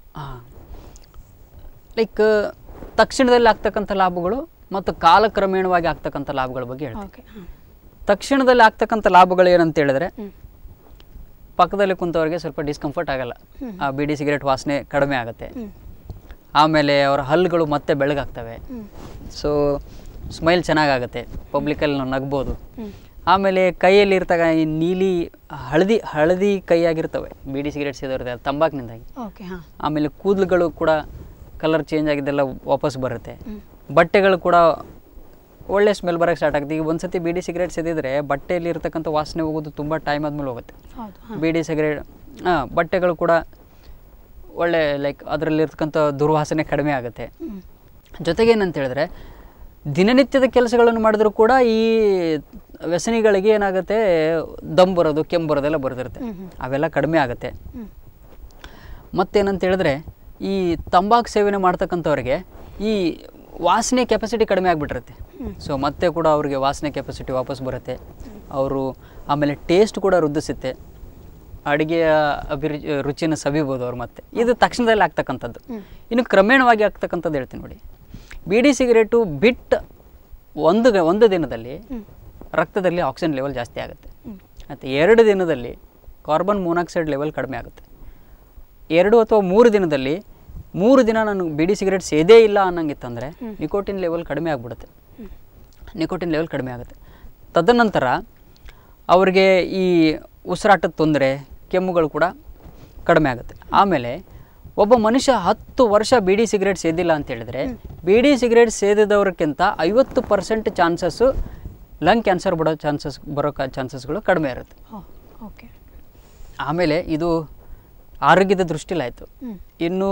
ಲೈಕ್ ತಕ್ಷಣದಲ್ಲಿ ಆಗ್ತಕ್ಕಂಥ ಲಾಭಗಳು ಮತ್ತು ಕಾಲಕ್ರಮೇಣವಾಗಿ ಆಗ್ತಕ್ಕಂಥ ಲಾಭಗಳ ಬಗ್ಗೆ ಹೇಳ್ತೀನಿ ಓಕೆ ಹಾಂ ತಕ್ಷಣದಲ್ಲಿ ಆಗ್ತಕ್ಕಂಥ ಲಾಭಗಳು ಏನಂತ ಹೇಳಿದ್ರೆ ಹ್ಮ್. ಪಕ್ಕದಲ್ಲಿ ಕುಂತವ್ರಿಗೆ ಸ್ವಲ್ಪ ಡಿಸ್ಕಂಫರ್ಟ್ ಆಗಲ್ಲ ಹ್ಮ್. ಆ ಬಿಡಿ ಸಿಗರೇಟ್ ವಾಸನೆ ಕಡಿಮೆ ಆಗುತ್ತೆ ಹ್ಮ್. ಆಮೇಲೆ ಅವರ ಹಲ್ಲುಗಳು ಮತ್ತೆ ಬೆಳಗಾಗ್ತವೆ ಹ್ಮ್. ಸೊ ಸ್ಮೈಲ್ ಚೆನ್ನಾಗಾಗುತ್ತೆ ಪಬ್ಲಿಕಲ್ಲಿ ನಾವು ನಗ್ಬೋದು ಹ್ಮ್. ಆಮೇಲೆ ಕೈಯಲ್ಲಿ ಇರ್ತಕ್ಕ ಈ ನೀಲಿ ಹಳದಿ ಹಳದಿ ಕೈಯಾಗಿರ್ತವೆ ಬೀಡಿ ಸಿಗರೇಟ್ ಸೇದೋರುತ್ತೆ ತಂಬಾಕಿನಿಂದಾಗಿ ಓಕೆ ಹಾಂ ಆಮೇಲೆ ಕೂದಲುಗಳು ಕೂಡ ಕಲರ್ ಚೇಂಜ್ ಆಗಿದ್ದೆಲ್ಲ ವಾಪಸ್ ಬರುತ್ತೆ ಹ್ಮ್. ಬಟ್ಟೆಗಳು ಕೂಡ ಒಳ್ಳೆ ಸ್ಮೆಲ್ ಬರೋಕ್ಕೆ ಸ್ಟಾರ್ಟ್ ಆಗುತ್ತೆ ಈಗ ಒಂದ್ಸತಿ ಬೀಡಿ ಸಿಗರೇಟ್ ಸೇದಿದ್ರೆ ಬಟ್ಟೆಯಲ್ಲಿ ಇರ್ತಕ್ಕಂಥ ವಾಸನೆ ಹೋಗೋದು ತುಂಬ ಟೈಮ್ ಆದ್ಮೇಲೆ ಹೋಗುತ್ತೆ ಹೌದು ಹಾಂ ಬೀಡಿ ಸಿಗರೇಟ್ ಹಾಂ ಬಟ್ಟೆಗಳು ಕೂಡ ಒಳ್ಳೆ ಲೈಕ್ ಅದರಲ್ಲಿರ್ತಕ್ಕಂಥ ದುರ್ವಾಸನೆ ಕಡಿಮೆ ಆಗುತ್ತೆ ಹ್ಮ್. ಜೊತೆಗೆ ಏನಂತ ಹೇಳಿದ್ರೆ ದಿನನಿತ್ಯದ ಕೆಲಸಗಳನ್ನು ಮಾಡಿದ್ರು ಕೂಡ ಈ ವ್ಯಸನಿಗಳಿಗೆ ಏನಾಗುತ್ತೆ ದಮ್ ಬರೋದು ಕೆಮ್ಮು ಬರೋದೆಲ್ಲ ಬರ್ತಿರುತ್ತೆ ಹ್ಮ್, ಹ್ಮ್. ಅವೆಲ್ಲ ಕಡಿಮೆ ಆಗುತ್ತೆ ಹ್ಮ್. ಮತ್ತೇನಂತ ಹೇಳಿದ್ರೆ ಈ ತಂಬಾಕು ಸೇವನೆ ಮಾಡ್ತಕ್ಕಂಥವ್ರಿಗೆ ಈ ವಾಸನೆ ಕೆಪಾಸಿಟಿ ಕಡಿಮೆ ಆಗಿಬಿಟ್ಟಿರುತ್ತೆ ಹ್ಮ್. ಸೊ ಮತ್ತೆ ಕೂಡ ಅವ್ರಿಗೆ ವಾಸನೆ ಕೆಪಾಸಿಟಿ ವಾಪಸ್ ಬರುತ್ತೆ ಅವರು ಆಮೇಲೆ ಟೇಸ್ಟ್ ಕೂಡ ವೃದ್ಧಿಸುತ್ತೆ ಅಡುಗೆಯ ಅಭಿರುಚಿ ರುಚಿನ ಸವಿಬೋದು ಅವ್ರು ಮತ್ತೆ ಇದು ತಕ್ಷಣದಲ್ಲಿ ಆಗ್ತಕ್ಕಂಥದ್ದು ಹ್ಮ್. ಇನ್ನು ಕ್ರಮೇಣವಾಗಿ ಆಗ್ತಕ್ಕಂಥದ್ದು ಹೇಳ್ತೀನಿ ನೋಡಿ ಬೀಡಿ ಸಿಗರೇಟು ಬಿಟ್ಟು ಒಂದು ಗ- ಒಂದು ದಿನದಲ್ಲಿ ಹ್ಮ್. ರಕ್ತದಲ್ಲಿ ಆಕ್ಸಿಜನ್ ಲೆವೆಲ್ ಜಾಸ್ತಿ ಆಗುತ್ತೆ ಹ್ಮ್. ಮತ್ತು ಎರಡು ದಿನದಲ್ಲಿ ಕಾರ್ಬನ್ ಮೊನಾಕ್ಸೈಡ್ ಲೆವೆಲ್ ಕಡಿಮೆ ಆಗುತ್ತೆ ಎರಡು ಅಥವಾ ಮೂರು ದಿನದಲ್ಲಿ ಮೂರು ದಿನ ನಾನು ಬೀಡಿ ಸಿಗರೇಟ್ ಸೇದೇ ಇಲ್ಲ ಅನ್ನಂಗಿತ್ತಂದರೆ ಹ್ಮ್. ನಿಕೋಟಿನ್ ಲೆವೆಲ್ ಕಡಿಮೆ ಆಗಿಬಿಡುತ್ತೆ ಹ್ಮ್. ನಿಕೋಟಿನ್ ಲೆವೆಲ್ ಕಡಿಮೆ ಆಗುತ್ತೆ ತದನಂತರ ಅವರಿಗೆ ಈ ಉಸಿರಾಟದ ತೊಂದರೆ ಕೆಮ್ಮುಗಳು ಕೂಡ ಕಡಿಮೆ ಆಗುತ್ತೆ ಆಮೇಲೆ ಒಬ್ಬ ಮನುಷ್ಯ ಹತ್ತು ವರ್ಷ ಬೀಡಿ ಸಿಗರೇಟ್ ಸೇದಿಲ್ಲ ಅಂತ ಹೇಳಿದ್ರೆ ಬೀಡಿ ಸಿಗರೇಟ್ ಸೇದಿದವ್ರಿಗಿಂತ ಐವತ್ತು ಪರ್ಸೆಂಟ್ ಚಾನ್ಸಸ್ಸು ಲಂಗ್ ಕ್ಯಾನ್ಸರ್ ಬರೋ ಚಾನ್ಸಸ್ ಬರೋ ಚಾನ್ಸಸ್ಗಳು ಕಡಿಮೆ ಇರುತ್ತೆ ಓ ಓಕೆ ಆಮೇಲೆ ಇದು ಆರೋಗ್ಯದ ದೃಷ್ಟಿಲಿ ಆಯಿತು ಹ್ಮ್. ಇನ್ನು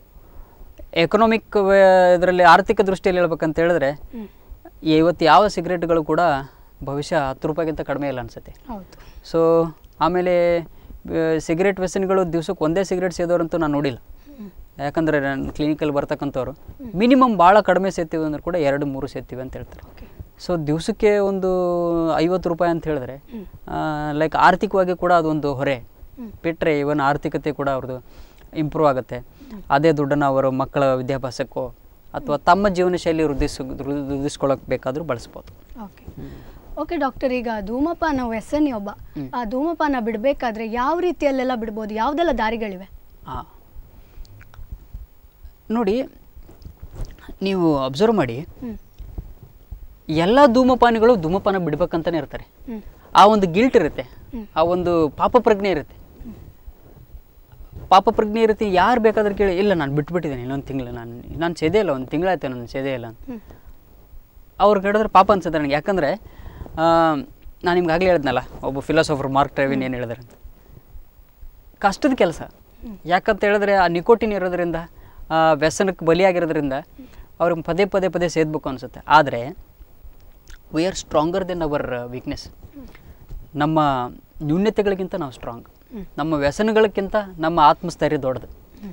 ಎಕನಾಮಿಕ್ ಇದರಲ್ಲಿ ಆರ್ಥಿಕ ದೃಷ್ಟಿಯಲ್ಲಿ ಹೇಳ್ಬೇಕಂತ ಹೇಳಿದ್ರೆ ಹ್ಮ್. ಇವತ್ತು ಯಾವ ಸಿಗರೇಟ್ಗಳು ಕೂಡ ಭವಿಷ್ಯ ಹತ್ತು ರೂಪಾಯಿಗಿಂತ ಕಡಿಮೆ ಇಲ್ಲ ಅನಿಸುತ್ತೆ ಹೌದು ಸೊ ಆಮೇಲೆ ಸಿಗರೇಟ್ ವ್ಯಸನಿಗಳು ದಿವ್ಸಕ್ಕೆ ಒಂದೇ ಸಿಗರೇಟ್ ಸೇದೋರಂತೂ ನಾನು ನೋಡಿಲ್ಲ ಹ್ಮ್. ಯಾಕಂದರೆ ನಾನು ಕ್ಲಿನಿಕಲ್ಲಿ ಬರ್ತಕ್ಕಂಥವ್ರು ಮಿನಿಮಮ್ ಭಾಳ ಕಡಿಮೆ ಸೇತೀವಿ ಅಂದ್ರೆ ಕೂಡ ಎರಡು ಮೂರು ಸೇತೀವಿ ಅಂತ ಹೇಳ್ತಾರೆ ಓಕೆ ಸೊ ದಿವಸಕ್ಕೆ ಒಂದು ಐವತ್ತು ರೂಪಾಯಿ ಅಂತ ಹೇಳಿದ್ರೆ ಹ್ಮ್. ಲೈಕ್ ಆರ್ಥಿಕವಾಗಿ ಕೂಡ ಅದೊಂದು ಹೊರೆ ಹ್ಮ್. ಬಿಟ್ಟರೆ ಇವನ್ ಆರ್ಥಿಕತೆ ಕೂಡ ಅವ್ರದ್ದು ಇಂಪ್ರೂವ್ ಆಗುತ್ತೆ ಅದೇ ದುಡ್ಡನ್ನು ಅವರು ಮಕ್ಕಳ ವಿದ್ಯಾಭ್ಯಾಸಕ್ಕೋ ಅಥವಾ ತಮ್ಮ ಜೀವನ ಶೈಲಿ ವೃದ್ಧಿಸ್ ವೃದ್ಧಿಸ್ಕೊಳ್ಳೋಕೆ ಬೇಕಾದರೂ ಬಳಸ್ಬೋದು ಓಕೆ ಓಕೆ ಡಾಕ್ಟರ್ ಈಗ ಧೂಮಪಾನ ವ್ಯಸನಿ ಒಬ್ಬ ಹ್ಮ್. ಆ ಧೂಮಪಾನ ಬಿಡಬೇಕಾದ್ರೆ ಯಾವ ರೀತಿಯಲ್ಲೆಲ್ಲ ಬಿಡ್ಬೋದು ಯಾವುದೆಲ್ಲ ದಾರಿಗಳಿವೆ ಹಾಂ ನೋಡಿ ನೀವು ಅಬ್ಸರ್ವ್ ಮಾಡಿ ಹ್ಮ್. ಎಲ್ಲ ಧೂಮಪಾನಿಗಳು ಧೂಮಪಾನ ಬಿಡ್ಬೇಕಂತಲೇ ಇರ್ತಾರೆ ಹ್ಮ್. ಆ ಒಂದು ಗಿಲ್ಟ್ ಇರುತ್ತೆ ಹ್ಮ್. ಆ ಒಂದು ಪಾಪ ಪ್ರಜ್ಞೆ ಇರುತ್ತೆ ಪಾಪ ಪ್ರಜ್ಞೆ ಇರುತ್ತೆ ಯಾರು ಬೇಕಾದ್ರೆ ಕೇಳಿ ಇಲ್ಲ ನಾನು ಬಿಟ್ಬಿಟ್ಟಿದ್ದೀನಿ ಇನ್ನೊಂದು ತಿಂಗಳು ನಾನು ನಾನು ಸೇದೇ ಇಲ್ಲ ಒಂದು ತಿಂಗಳಾಯ್ತು ನಾನು ಸೇದೇ ಇಲ್ಲ ಅಂತ ಹ್ಮ್. ಅವ್ರು ಕೇಳಿದ್ರೆ ಪಾಪ ಅನ್ಸುತ್ತೆ ನನಗೆ ಯಾಕಂದರೆ ನಾನು ನಿಮ್ಗೆ ಆಗಲೇ ಹೇಳಿದ್ನಲ್ಲ ಒಬ್ಬ ಫಿಲಾಸಫರ್ ಮಾರ್ಕ್ ಟ್ರೈವಿನ್ ಏನು ಹೇಳಿದಾರೆ ಅಂತ ಕಷ್ಟದ ಕೆಲಸ ಯಾಕಂತ ಹೇಳಿದ್ರೆ ಆ ನಿಕೋಟಿನ್ ಇರೋದ್ರಿಂದ ಆ ವ್ಯಸನಕ್ಕೆ ಬಲಿಯಾಗಿರೋದ್ರಿಂದ ಅವ್ರಿಗೆ ಪದೇ ಪದೇ ಪದೇ ಸೇದಬೇಕು ಅನಿಸುತ್ತೆ ಆದರೆ we are stronger then our weakness ನಮ್ಮ ನ್ಯೂನ್ಯತೆಗಳಿಗಿಂತ ನಾವು ಸ್ಟ್ರಾಂಗ್ ಹ್ಮ್. ನಮ್ಮ ವ್ಯಸನಗಳಕ್ಕಿಂತ ನಮ್ಮ ಆತ್ಮಸ್ಥೈರ್ಯ ದೊಡ್ಡದು ಹ್ಮ್.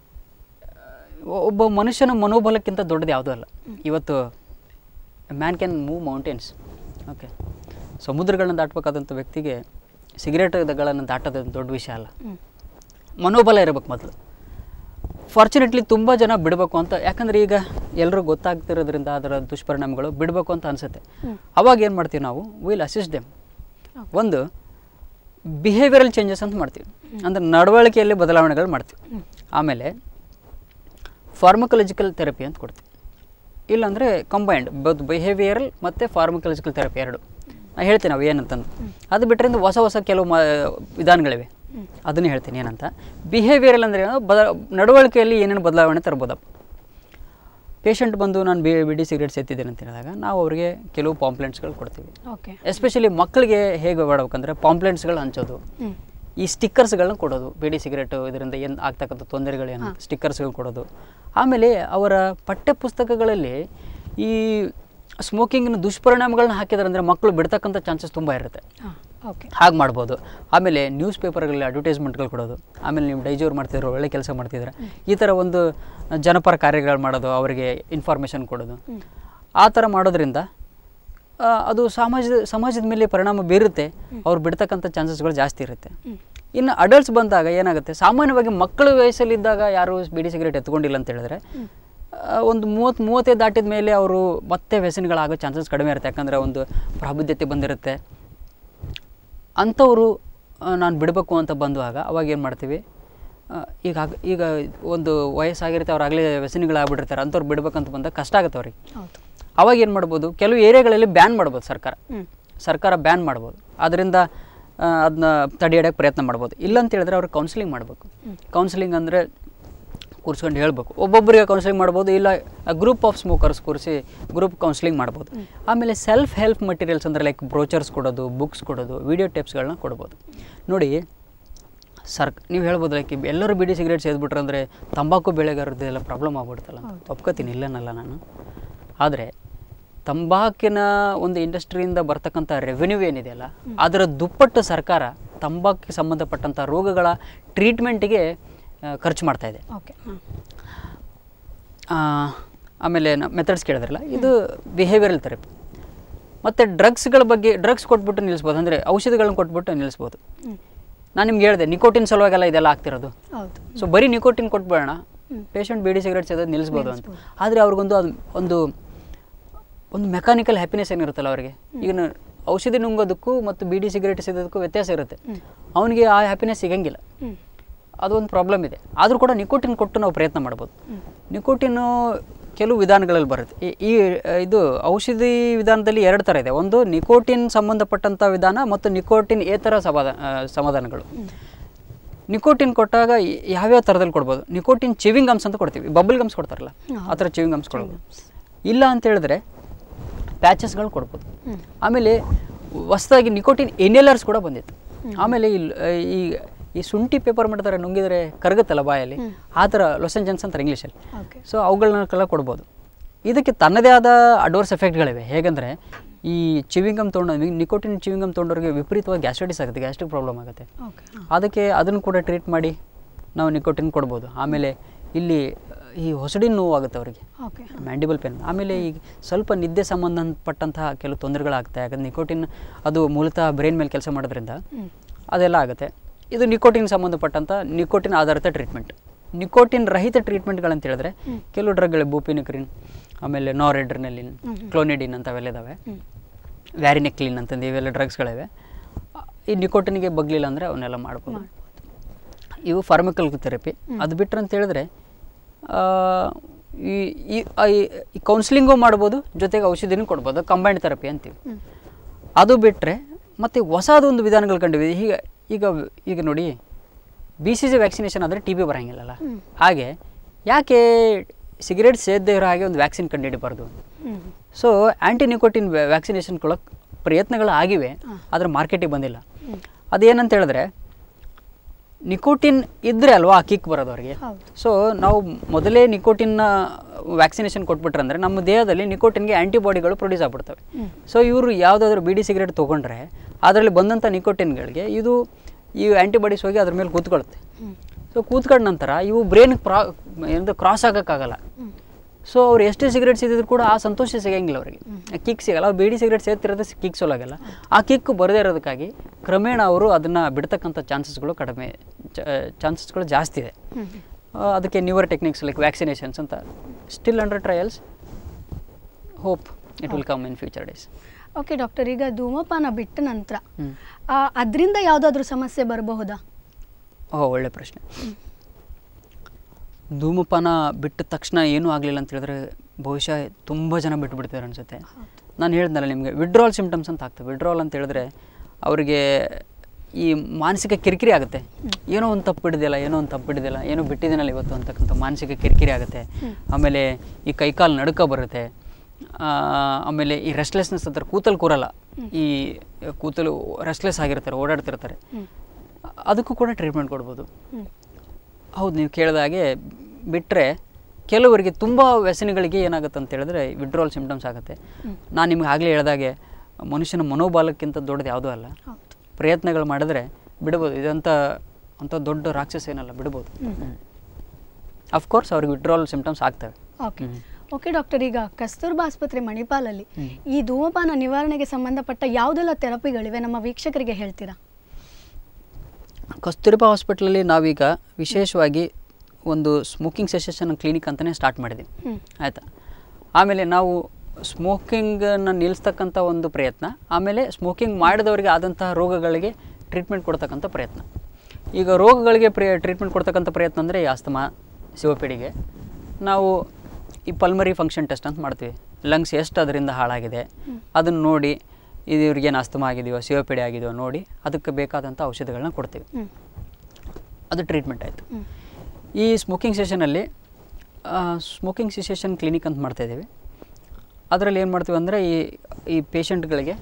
ಒಬ್ಬ ಮನುಷ್ಯನ ಮನೋಬಲಕ್ಕಿಂತ ದೊಡ್ಡದು ಯಾವುದೂ ಅಲ್ಲ ಇವತ್ತು man can move mountains okay ಸಮುದ್ರಗಳನ್ನ ದಾಟಬೇಕಾದಂಥ ವ್ಯಕ್ತಿಗೆ ಸಿಗರೇಟ್ಗಳನ್ನು ದಾಟೋದು ದೊಡ್ಡ ವಿಷಯ ಅಲ್ಲ ಹ್ಮ್. ಮನೋಬಲ ಇರಬೇಕು ಮೊದಲು ಫಾರ್ಚುನೇಟ್ಲಿ ತುಂಬ ಜನ ಬಿಡಬೇಕು ಅಂತ ಯಾಕಂದರೆ ಈಗ ಎಲ್ಲರೂ ಗೊತ್ತಾಗ್ತಿರೋದ್ರಿಂದ ಅದರ ದುಷ್ಪರಿಣಾಮಗಳು ಬಿಡಬೇಕು ಅಂತ ಅನಿಸುತ್ತೆ ಹ್ಮ್. ಅವಾಗ ಏನು ಮಾಡ್ತೀವಿ ನಾವು ವಿಲ್ ಅಸಿಸ್ಟ್ ದೆಮ್ ಒಂದು ಬಿಹೇವಿಯರಲ್ ಚೇಂಜಸ್ ಅಂತ ಮಾಡ್ತೀವಿ ಅಂದರೆ ನಡವಳಿಕೆಯಲ್ಲಿ ಬದಲಾವಣೆಗಳು ಮಾಡ್ತೀವಿ ಹ್ಮ್. ಆಮೇಲೆ ಫಾರ್ಮಕೊಲಜಿಕಲ್ ಥೆರಪಿ ಅಂತ ಕೊಡ್ತೀವಿ ಇಲ್ಲಾಂದರೆ ಕಂಬೈಂಡ್ ಬೋತ್ ಬಿಹೇವಿಯರಲ್ ಮತ್ತು ಫಾರ್ಮಕೊಲಜಿಕಲ್ ಥೆರಪಿ ಎರಡು ನಾನು ಹೇಳ್ತೀನಿ ನಾವು ಏನಂತಂದು ಅದು ಬಿಟ್ಟರಿಂದ ಹೊಸ ಹೊಸ ಕೆಲವು ಮ ವಿಧಾನಗಳಿವೆ ಹ್ಮ್. ಅದನ್ನೇ ಹೇಳ್ತೀನಿ ಏನಂತ ಬಿಹೇವಿಯರಲ್ ಅಂದರೆ ಏನು ಬದ ನಡವಳಿಕೆಯಲ್ಲಿ ಏನೇನು ಬದಲಾವಣೆ ತರ್ಬೋದಪ್ಪ ಪೇಷಂಟ್ ಬಂದು ನಾನು ಬಿ ಬಿಡಿ ಸಿಗರೇಟ್ ಸೇತಿದ್ದೇನೆ ಅಂತ ಹೇಳಿದಾಗ ನಾವು ಅವರಿಗೆ ಕೆಲವು ಪಾಂಪ್ಲೆಂಟ್ಸ್ಗಳು ಕೊಡ್ತೀವಿ ಓಕೆ ಎಸ್ಪೆಷಲಿ ಮಕ್ಕಳಿಗೆ ಹೇಗೆ ಮಾಡ್ಬೇಕಂದ್ರೆ ಪಾಂಪ್ಲೆಂಟ್ಸ್ಗಳು ಹಂಚೋದು ಹ್ಮ್ ಈ ಸ್ಟಿಕ್ಕರ್ಸ್ಗಳನ್ನ ಕೊಡೋದು ಬೀಡಿ ಸಿಗರೇಟು ಇದರಿಂದ ಏನು ಆಗ್ತಕ್ಕಂಥ ತೊಂದರೆಗಳೇನು ಸ್ಟಿಕ್ಕರ್ಸ್ಗಳು ಕೊಡೋದು ಆಮೇಲೆ ಅವರ ಪಠ್ಯ ಪುಸ್ತಕಗಳಲ್ಲಿ ಈ ಸ್ಮೋಕಿಂಗ್ನ ದುಷ್ಪರಿಣಾಮಗಳನ್ನ ಹಾಕಿದ್ರೆ ಅಂದರೆ ಮಕ್ಕಳು ಬಿಡ್ತಕ್ಕಂಥ ಚಾನ್ಸಸ್ ತುಂಬ ಇರುತ್ತೆ ಹಾಂ ಓಕೆ ಹಾಗೆ ಮಾಡ್ಬೋದು ಆಮೇಲೆ ನ್ಯೂಸ್ ಪೇಪರ್ಗಳಲ್ಲಿ ಅಡ್ವರ್ಟೈಸ್ಮೆಂಟ್ಗಳು ಕೊಡೋದು ಆಮೇಲೆ ನೀವು ಡೈಜೋರ್ ಮಾಡ್ತಿದ್ರು ಒಳ್ಳೆ ಕೆಲಸ ಮಾಡ್ತಿದ್ರೆ ಈ ಥರ ಒಂದು ಜನಪರ ಕಾರ್ಯಗಳು ಮಾಡೋದು ಅವರಿಗೆ ಇನ್ಫಾರ್ಮೇಷನ್ ಕೊಡೋದು ಆ ಥರ ಮಾಡೋದ್ರಿಂದ ಆ, ಅದು ಸಮಾಜದ ಸಮಾಜದ ಮೇಲೆ ಪರಿಣಾಮ ಬೀರುತ್ತೆ ಅವ್ರು ಬಿಡ್ತಕ್ಕಂಥ ಚಾನ್ಸಸ್ಗಳು ಜಾಸ್ತಿ ಇರುತ್ತೆ ಇನ್ನು ಅಡಲ್ಟ್ಸ್ ಬಂದಾಗ ಏನಾಗುತ್ತೆ ಸಾಮಾನ್ಯವಾಗಿ ಮಕ್ಕಳ ವಯಸ್ಸಲ್ಲಿದ್ದಾಗ ಯಾರು ಬೀಡಿ ಸಿಗರೇಟ್ ಎತ್ಕೊಂಡಿಲ್ಲ ಅಂತ ಹೇಳಿದ್ರೆ ಆ, ಒಂದು ಮೂವತ್ತು ಮೂವತ್ತೇ ದಾಟಿದ ಮೇಲೆ ಅವರು ಮತ್ತೆ ವ್ಯಸನಗಳಾಗೋ ಚಾನ್ಸಸ್ ಕಡಿಮೆ ಇರುತ್ತೆ ಯಾಕಂದರೆ ಒಂದು ಪ್ರಾಬುದ್ಯತೆ ಬಂದಿರುತ್ತೆ ಅಂಥವರು ನಾನು ಬಿಡಬೇಕು ಅಂತ ಬಂದುವಾಗ ಅವಾಗ ಏನು ಮಾಡ್ತೀವಿ ಆ, ಈಗ ಆಗ- ಈಗ ಒಂದು ವಯಸ್ಸಾಗಿರುತ್ತೆ ಅವ್ರು ಆಗಲೇ ವ್ಯಸನಿಗಳಾಗ್ಬಿಟ್ಟಿರ್ತಾರೆ ಅಂಥವ್ರು ಬಿಡ್ಬೇಕಂತ ಬಂದಾಗ ಕಷ್ಟ ಆಗುತ್ತೆ ಅವ್ರಿಗೆ ಹೌದು ಅವಾಗ ಏನು ಮಾಡ್ಬೋದು ಕೆಲವು ಏರಿಯಾಗಳಲ್ಲಿ ಬ್ಯಾನ್ ಮಾಡ್ಬೋದು ಸರ್ಕಾರ ಹ್ಮ್ ಸರ್ಕಾರ ಬ್ಯಾನ್ ಮಾಡ್ಬೋದು ಅದರಿಂದ ಅದನ್ನ ತಡೆಹಿಡಿಯೋಕ್ಕೆ ಪ್ರಯತ್ನ ಮಾಡ್ಬೋದು ಇಲ್ಲ ಅಂತ ಹೇಳಿದ್ರೆ ಅವ್ರಿಗೆ ಕೌನ್ಸಿಲಿಂಗ್ ಮಾಡಬೇಕು ಕೌನ್ಸಿಲಿಂಗ್ ಅಂದರೆ ಕೂರಿಸ್ಕೊಂಡು ಹೇಳ್ಬೇಕು ಒಬ್ಬೊಬ್ಬರಿಗೆ ಕೌನ್ಸಿಲಿಂಗ್ ಮಾಡ್ಬೋದು ಇಲ್ಲ ಗ್ರೂಪ್ ಆಫ್ ಸ್ಮೋಕರ್ಸ್ ಕೂರಿಸಿ ಗ್ರೂಪ್ ಕೌನ್ಸಿಲಿಂಗ್ ಮಾಡ್ಬೋದು ಆಮೇಲೆ ಸೆಲ್ಫ್ ಹೆಲ್ಪ್ ಮಟೀರಿಯಲ್ಸ್ ಅಂದರೆ ಲೈಕ್ ಬ್ರೋಚರ್ಸ್ ಕೊಡೋದು ಬುಕ್ಸ್ ಕೊಡೋದು ವಿಡಿಯೋ ಟೇಪ್ಸ್ಗಳನ್ನ ಕೊಡ್ಬೋದು ನೋಡಿ ಸರ್ ನೀವು ಹೇಳ್ಬೋದು ಲೈಕ್ ಎಲ್ಲರೂ ಬಿಡಿ ಸಿಗರೇಟ್ ಸೇದ್ಬಿಟ್ರೆ ಅಂದರೆ ತಂಬಾಕು ಬೆಳೆಗಾರದ್ದೆಲ್ಲ ಪ್ರಾಬ್ಲಮ್ ಆಗ್ಬಿಡ್ತಲ್ಲ ಅಂತ ಒಪ್ಕೋತೀನಿ ಇಲ್ಲನಲ್ಲ ನಾನು ಆದರೆ ತಂಬಾಕಿನ ಒಂದು ಇಂಡಸ್ಟ್ರಿಯಿಂದ ಬರ್ತಕ್ಕಂಥ ರೆವೆನ್ಯೂ ಏನಿದೆಯಲ್ಲ ಅದರ ದುಪ್ಪಟ್ಟು ಸರ್ಕಾರ ತಂಬಾಕಿಗೆ ಸಂಬಂಧಪಟ್ಟಂಥ ರೋಗಗಳ ಟ್ರೀಟ್ಮೆಂಟಿಗೆ ಖರ್ಚು ಮಾಡ್ತಾ ಇದೆ ಓಕೆ ಹಾಂ ಆ, ಆಮೇಲೆ ಮೆಥಡ್ಸ್ ಕೇಳಿದ್ರಲ್ಲ ಇದು ಬಿಹೇವಿಯರಲ್ ಥೆರಪಿ ಮತ್ತು ಡ್ರಗ್ಸ್ಗಳ ಬಗ್ಗೆ ಡ್ರಗ್ಸ್ ಕೊಟ್ಬಿಟ್ಟು ನಿಲ್ಲಿಸ್ಬೋದು ಅಂದರೆ ಔಷಧಿಗಳನ್ನ ಕೊಟ್ಬಿಟ್ಟು ನಿಲ್ಲಿಸ್ಬೋದು ಹ್ಮ್ ನಾನು ನಿಮ್ಗೆ ಹೇಳಿದೆ ನಿಕೋಟಿನ್ ಸಲುವಾಗೆಲ್ಲ ಇದೆಲ್ಲ ಆಗ್ತಿರೋದು ಹೌದು ಸೊ ಬರೀ ನಿಕೋಟಿನ್ ಕೊಟ್ಬೇಡ ಪೇಷಂಟ್ ಬೀಡಿ ಸಿಗರೇಟ್ ಸೇದೋದು ನಿಲ್ಲಿಸ್ಬೋದು ಅಂತ ಆದರೆ ಅವ್ರಿಗೊಂದು ಅದು ಒಂದು ಒಂದು ಮೆಕ್ಯಾನಿಕಲ್ ಹ್ಯಾಪಿನೆಸ್ ಏನಿರುತ್ತಲ್ಲ ಅವರಿಗೆ ಈಗ ನ- ಔಷಧಿ ನುಂಗೋದಕ್ಕೂ ಮತ್ತು ಬೀಡಿ ಸಿಗರೇಟ್ ಸೇದೋದಕ್ಕೂ ವ್ಯತ್ಯಾಸ ಇರುತ್ತೆ ಅವನಿಗೆ ಆ ಹ್ಯಾಪಿನೆಸ್ ಸಿಗಂಗಿಲ್ಲ ಹ್ಮ್ ಅದೊಂದು ಪ್ರಾಬ್ಲಮ್ ಇದೆ ಆದರೂ ಕೂಡ ನಿಕೋಟಿನ್ ಕೊಟ್ಟು ನಾವು ಪ್ರಯತ್ನ ಮಾಡ್ಬೋದು ನಿಕೋಟಿನ್ನು ಕೆಲವು ವಿಧಾನಗಳಲ್ಲಿ ಬರುತ್ತೆ ಈ- ಈ ಆ, ಇದು ಔಷಧಿ ವಿಧಾನದಲ್ಲಿ ಎರಡು ಥರ ಇದೆ ಒಂದು ನಿಕೋಟಿನ್ ಸಂಬಂಧಪಟ್ಟಂಥ ವಿಧಾನ ಮತ್ತು ನಿಕೋಟಿನ್ ಏತರ ಸಮಾಧಾನ ಸಮಾಧಾನಗಳು ನಿಕೋಟಿನ್ ಕೊಟ್ಟಾಗ ಯ- ಯಾವ್ಯಾವ ಥರದಲ್ಲಿ ಕೊಡ್ಬೋದು ನಿಕೋಟಿನ್ ಚಿವಿಂಗ್ ಗಮ್ಸ್ ಅಂತ ಕೊಡ್ತೀವಿ ಬಬಲ್ ಗಮ್ಸ್ ಕೊಡ್ತಾರಲ್ಲ ಆ ಥರ ಚಿವಿಂಗ್ ಗಮ್ಸ್ ಕೊಡ್ಬೋದು ಇಲ್ಲ ಅಂತ ಹೇಳಿದ್ರೆ ಪ್ಯಾಚಸ್ಗಳು ಕೊಡ್ಬೋದು ಆಮೇಲೆ ಹೊಸದಾಗಿ ನಿಕೋಟಿನ್ ಎನೆಲರ್ಸ್ ಕೂಡ ಬಂದಿತ್ತು ಆಮೇಲೆ ಈ ಲ್- ಈ ಈ ಶುಂಠಿ ಪೇಪರ್ ಮಾಡ್ತಾರೆ ನುಂಗಿದ್ರೆ ಕರಗುತ್ತಲ್ಲ ಬಾಯಲ್ಲಿ ಆ ಥರ ಲೊಸೆಂಜನ್ಸ್ ಅಂತಾರೆ ಇಂಗ್ಲೀಷಲ್ಲಿ ಓಕೆ ಸೊ ಅವುಗಳನ್ನೆಲ್ಲ ಕೊಡ್ಬೋದು ಇದಕ್ಕೆ ತನ್ನದೇ ಆದ ಅಡ್ವರ್ಸ್ ಎಫೆಕ್ಟ್ಗಳಿವೆ ಹೇಗೆಂದರೆ ಈ ಚಿವಿಂಗಮ್ ತೊಗೊಂಡು ನಿಕೋಟಿನ್ ಚಿವಿಂಗಮ್ ತೊಗೊಂಡವ್ರಿಗೆ ವಿಪರೀತವಾಗಿ ಗ್ಯಾಸ್ಟ್ರೈಟಿಸ್ ಆಗುತ್ತೆ ಗ್ಯಾಸ್ಟ್ರಿಕ್ ಪ್ರಾಬ್ಲಮ್ ಆಗುತ್ತೆ ಓಕೆ ಹಾಂ ಅದಕ್ಕೆ ಅದನ್ನು ಕೂಡ ಟ್ರೀಟ್ ಮಾಡಿ ನಾವು ನಿಕೋಟಿನ್ ಕೊಡ್ಬೋದು ಆಮೇಲೆ ಇಲ್ಲಿ ಈ ಹೊಸಡಿನ ನೋವು ಆಗುತ್ತೆ ಅವರಿಗೆ ಓಕೆ ಮ್ಯಾಂಡಿಬಲ್ ಪೇನ್ ಆಮೇಲೆ ಈಗ ಸ್ವಲ್ಪ ನಿದ್ದೆ ಸಂಬಂಧಪಟ್ಟಂತಹ ಕೆಲವು ತೊಂದರೆಗಳಾಗುತ್ತೆ ಯಾಕಂದ್ರೆ ನಿಕೋಟಿನ್ ಅದು ಮೂಲತಃ ಬ್ರೈನ್ ಮೇಲೆ ಕೆಲಸ ಮಾಡೋದ್ರಿಂದ ಹ್ಮ್ ಅದೆಲ್ಲ ಆಗುತ್ತೆ ಇದು ನಿಕೋಟಿನ್ ಸಂಬಂಧಪಟ್ಟಂಥ ನಿಕೋಟಿನ್ ಆಧಾರಿತ ಟ್ರೀಟ್ಮೆಂಟ್ ನಿಕೋಟಿನ್ ರಹಿತ ಟ್ರೀಟ್ಮೆಂಟ್ಗಳಂತ ಹೇಳಿದ್ರೆ ಕೆಲವು ಡ್ರಗ್ಗಳು ಬೂಪಿನಿಕ್ರಿನ್ ಆಮೇಲೆ ನಾರೆಡ್ರಿನಲಿನ್ ಕ್ಲೋನಿಡಿನ್ ಅಂತ ಅವೆಲ್ಲ ಇದಾವೆ ಹ್ಮ್ ವ್ಯಾರಿನೆಕ್ಲಿನ್ ಅಂತಂದು ಇವೆಲ್ಲ ಡ್ರಗ್ಸ್ಗಳಿವೆ ಈ ನಿಕೋಟಿನ್ಗೆ ಬಗ್ಲಿಲ್ಲ ಅಂದರೆ ಅವನ್ನೆಲ್ಲ ಮಾಡ್ಬೋದು ಇವು ಫಾರ್ಮಿಕಲ್ ಥೆರಪಿ ಅದು ಬಿಟ್ರೆ ಅಂತ ಹೇಳಿದ್ರೆ ಆ, ಈ ಈ ಆ, ಈ ಕೌನ್ಸಿಲಿಂಗು ಮಾಡ್ಬೋದು ಜೊತೆಗೆ ಔಷಧಿನೂ ಕೊಡ್ಬೋದು ಕಂಬೈಂಡ್ ಥೆರಪಿ ಅಂತೀವಿ ಹ್ಮ್ ಅದು ಬಿಟ್ಟರೆ ಮತ್ತು ಹೊಸದೊಂದು ವಿಧಾನಗಳು ಕಂಡಿವೆ ಈಗ ಈಗ ಈಗ ನೋಡಿ ಬಿ ಸಿ ಜಿ ವ್ಯಾಕ್ಸಿನೇಷನ್ ಆದರೆ ಟಿ ಬಿ ಬರೋಂಗಿಲ್ಲಲ್ಲ ಹಾಗೆ ಯಾಕೆ ಸಿಗರೇಟ್ ಸೇದದೇ ಇರೋ ಹಾಗೆ ಒಂದು ವ್ಯಾಕ್ಸಿನ್ ಕಂಡುಹಿಡಿಬಾರ್ದು hmm so anti nicotine vaccination ಕೊಡೋಕ್ಕೆ ಪ್ರಯತ್ನಗಳು ಆಗಿವೆ ಆದರೆ ಮಾರ್ಕೆಟಿಗೆ ಬಂದಿಲ್ಲ ಅದೇನಂತ ಹೇಳಿದ್ರೆ ನಿಕೋಟಿನ್ ಇದ್ದರೆ ಅಲ್ವಾ ಆ ಕಿಕ್ ಬರೋದು ಅವರಿಗೆ ಹೌದು ಸೊ ನಾವು ಮೊದಲೇ ನಿಕೋಟಿನ್ನ ವ್ಯಾಕ್ಸಿನೇಷನ್ ಕೊಟ್ಬಿಟ್ರೆ ಅಂದರೆ ನಮ್ಮ ದೇಹದಲ್ಲಿ ನಿಕೋಟಿನ್ಗೆ ಆ್ಯಂಟಿಬಾಡಿಗಳು ಪ್ರೊಡ್ಯೂಸ್ ಆಗ್ಬಿಡ್ತವೆ ಹ್ಮ್. ಸೊ ಇವರು ಯಾವುದಾದ್ರೂ ಬಿಡಿ ಸಿಗರೇಟ್ ತೊಗೊಂಡ್ರೆ ಅದರಲ್ಲಿ ಬಂದಂಥ ನಿಕೋಟಿನ್ಗಳಿಗೆ ಇದು ಈ ಆ್ಯಂಟಿಬಾಡೀಸ್ ಹೋಗಿ ಅದ್ರ ಮೇಲೆ ಕೂತ್ಕೊಳ್ಳುತ್ತೆ ಹ್ಮ್ ಸೊ ಕೂತ್ಕೊಂಡ ನಂತರ ಇವು ಬ್ರೈನ್ಗೆ ಪ್ರಾ ಏನದು ಕ್ರಾಸ್ ಆಗೋಕ್ಕಾಗಲ್ಲ ಹ್ಮ್ ಸೊ ಅವ್ರು ಎಷ್ಟೇ ಸಿಗರೇಟ್ ಸೇದಿದ್ರು ಕೂಡ ಆ ಸಂತೋಷ ಸಿಗಂಗಿಲ್ಲ ಅವರಿಗೆ ಕಿಕ್ ಸಿಗಲ್ಲ ಅವ್ರು ಬೀಡಿ ಸಿಗರೇಟ್ ಸೇರ್ತಿರೋದು ಕಿಕ್ ಸೋಲಾಗಲ್ಲ ಆ ಕಿಕ್ ಬರದೇ ಇರೋದಕ್ಕಾಗಿ ಕ್ರಮೇಣ ಅವರು ಅದನ್ನು ಬಿಡ್ತಕ್ಕಂಥ ಚಾನ್ಸಸ್ಗಳು ಕಡಿಮೆ ಚಾನ್ಸಸ್ಗಳು ಜಾಸ್ತಿ ಇದೆ ಹ್ಮ್ ಆ, ಅದಕ್ಕೆ ನ್ಯೂವರ್ ಟೆಕ್ನಿಕ್ಸ್ ಲೈಕ್ ವ್ಯಾಕ್ಸಿನೇಷನ್ಸ್ ಅಂತ still under trials hope it will come in future days okay doctor ಈಗ ಧೂಮಪಾನ ಬಿಟ್ಟ ನಂತರ ಹ್ಞೂ ಅದರಿಂದ ಯಾವುದಾದ್ರೂ ಸಮಸ್ಯೆ ಬರಬಹುದಾ ಓ ಒಳ್ಳೆ ಪ್ರಶ್ನೆ ಧೂಮಪಾನ ಬಿಟ್ಟ ತಕ್ಷಣ ಏನೂ ಆಗಲಿಲ್ಲ ಅಂತ ಹೇಳಿದ್ರೆ ಬಹುಶಃ ತುಂಬ ಜನ ಬಿಟ್ಟು ಬಿಡ್ತಾರೆ ಅನಿಸುತ್ತೆ ನಾನು ಹೇಳಿದ್ನಲ್ಲ ನಿಮಗೆ ವಿಡ್ರಾಲ್ ಸಿಮ್ಟಮ್ಸ್ ಅಂತ ಆಗ್ತವೆ ವಿಡ್ರಾಲ್ ಅಂತ ಹೇಳಿದ್ರೆ ಅವರಿಗೆ ಈ ಮಾನಸಿಕ ಕಿರಿಕಿರಿ ಆಗುತ್ತೆ ಏನೋ ಒಂದು ತಪ್ಪು ಹಿಡಿದಿಲ್ಲ ಏನೋ ಒಂದು ತಪ್ಪು ಹಿಡಿದಿಲ್ಲ ಏನೋ ಬಿಟ್ಟಿದ್ದೀನಲ್ಲ ಇವತ್ತು ಅಂತಕ್ಕಂಥ ಮಾನಸಿಕ ಕಿರಿಕಿರಿ ಆಗುತ್ತೆ ಆಮೇಲೆ ಈ ಕೈಕಾಲು ನಡುಕ ಬರುತ್ತೆ ಆ, ಆಮೇಲೆ ಈ ರೆಸ್ಟ್ಲೆಸ್ನೆಸ್ ಅಂತಾರೆ ಕೂತಲ್ಲಿ ಕೂರಲ್ಲ ಈ ಕೂತಲು ರೆಸ್ಟ್ಲೆಸ್ ಆಗಿರ್ತಾರೆ ಓಡಾಡ್ತಿರ್ತಾರೆ ಅದಕ್ಕೂ ಕೂಡ ಟ್ರೀಟ್ಮೆಂಟ್ ಕೊಡ್ಬೋದು ಹ್ಮ್. ಹೌದು ನೀವು ಕೇಳಿದ ಹಾಗೆ ಬಿಟ್ಟರೆ ಕೆಲವರಿಗೆ ತುಂಬ ವ್ಯಸನಿಗಳಿಗೆ ಏನಾಗುತ್ತೆ ಅಂತ ಹೇಳಿದ್ರೆ ವಿಡ್ರಾಲ್ ಸಿಂಪ್ಟಮ್ಸ್ ಆಗುತ್ತೆ ನಾನು ನಿಮ್ಗೆ ಆಗಲೇ ಹೇಳ್ದಾಗೆ ಮನುಷ್ಯನ ಮನೋಬಾಲಕ್ಕಿಂತ ದೊಡ್ಡದು ಯಾವುದೂ ಅಲ್ಲ ಹೌದು ಪ್ರಯತ್ನಗಳು ಮಾಡಿದ್ರೆ ಬಿಡ್ಬೋದು ಇದಂಥ ಅಂಥ ದೊಡ್ಡ ರಾಕ್ಷಸ ಏನಲ್ಲ ಬಿಡ್ಬೋದು ಅಫ್ಕೋರ್ಸ್ ಅವ್ರಿಗೆ ವಿಡ್ರಾಲ್ ಸಿಂಪ್ಟಮ್ಸ್ ಆಗ್ತವೆ ಓಕೆ ಓಕೆ ಡಾಕ್ಟರ್ ಈಗ ಕಸ್ತೂರ್ಬಾ ಆಸ್ಪತ್ರೆ ಮಣಿಪಾಲಲ್ಲಿ ಈ ಧೂಮಪಾನ ನಿವಾರಣೆಗೆ ಸಂಬಂಧಪಟ್ಟ ಯಾವುದೆಲ್ಲ ಥೆರಪಿಗಳಿವೆ ನಮ್ಮ ವೀಕ್ಷಕರಿಗೆ ಹೇಳ್ತೀರಾ ಕಸ್ತೂರಿಬಾ ಹಾಸ್ಪಿಟ್ಲಲ್ಲಿ ನಾವೀಗ ವಿಶೇಷವಾಗಿ ಒಂದು ಸ್ಮೋಕಿಂಗ್ ಸೆಸೇಷನ್ ಕ್ಲಿನಿಕ್ ಅಂತಲೇ ಸ್ಟಾರ್ಟ್ ಮಾಡಿದ್ವಿ ಹ್ಮ್. ಆಯಿತಾ ಆಮೇಲೆ ನಾವು ಸ್ಮೋಕಿಂಗನ್ನು ನಿಲ್ಲಿಸ್ತಕ್ಕಂಥ ಒಂದು ಪ್ರಯತ್ನ ಆಮೇಲೆ ಸ್ಮೋಕಿಂಗ್ ಮಾಡಿದವರಿಗೆ ಆದಂತಹ ರೋಗಗಳಿಗೆ ಟ್ರೀಟ್ಮೆಂಟ್ ಕೊಡ್ತಕ್ಕಂಥ ಪ್ರಯತ್ನ ಈಗ ರೋಗಗಳಿಗೆ ಪ್ರಿಯ ಟ್ರೀಟ್ಮೆಂಟ್ ಕೊಡ್ತಕ್ಕಂಥ ಪ್ರಯತ್ನ ಅಂದರೆ ಈ ಅಸ್ತಮಾ ಸಿವಪಿಡಿಗೆ ನಾವು ಈ ಪಲ್ಮರಿ ಫಂಕ್ಷನ್ ಟೆಸ್ಟ್ ಅಂತ ಮಾಡ್ತೀವಿ ಲಂಗ್ಸ್ ಎಷ್ಟು ಅದರಿಂದ ಹಾಳಾಗಿದೆ ಅದನ್ನು ನೋಡಿ ಇದು ಇವ್ರಿಗೇನು ಅಸ್ತಮಾ ಆಗಿದೆಯೋ ಸಿವಪಿಡಿ ಆಗಿದೆಯೋ ನೋಡಿ ಅದಕ್ಕೆ ಬೇಕಾದಂಥ ಔಷಧಿಗಳನ್ನ ಕೊಡ್ತೀವಿ ಹ್ಮ್. ಅದು ಟ್ರೀಟ್ಮೆಂಟ್ ಆಯಿತು ಹ್ಮ್. ಈ ಸ್ಮೋಕಿಂಗ್ ಸೆಷನಲ್ಲಿ ಸ್ಮೋಕಿಂಗ್ ಸಿಸೇಷನ್ ಕ್ಲಿನಿಕ್ ಅಂತ ಮಾಡ್ತಾಯಿದ್ದೀವಿ ಅದರಲ್ಲಿ ಏನು ಮಾಡ್ತೀವಿ ಅಂದರೆ ಈ ಈ ಪೇಷಂಟ್ಗಳಿಗೆ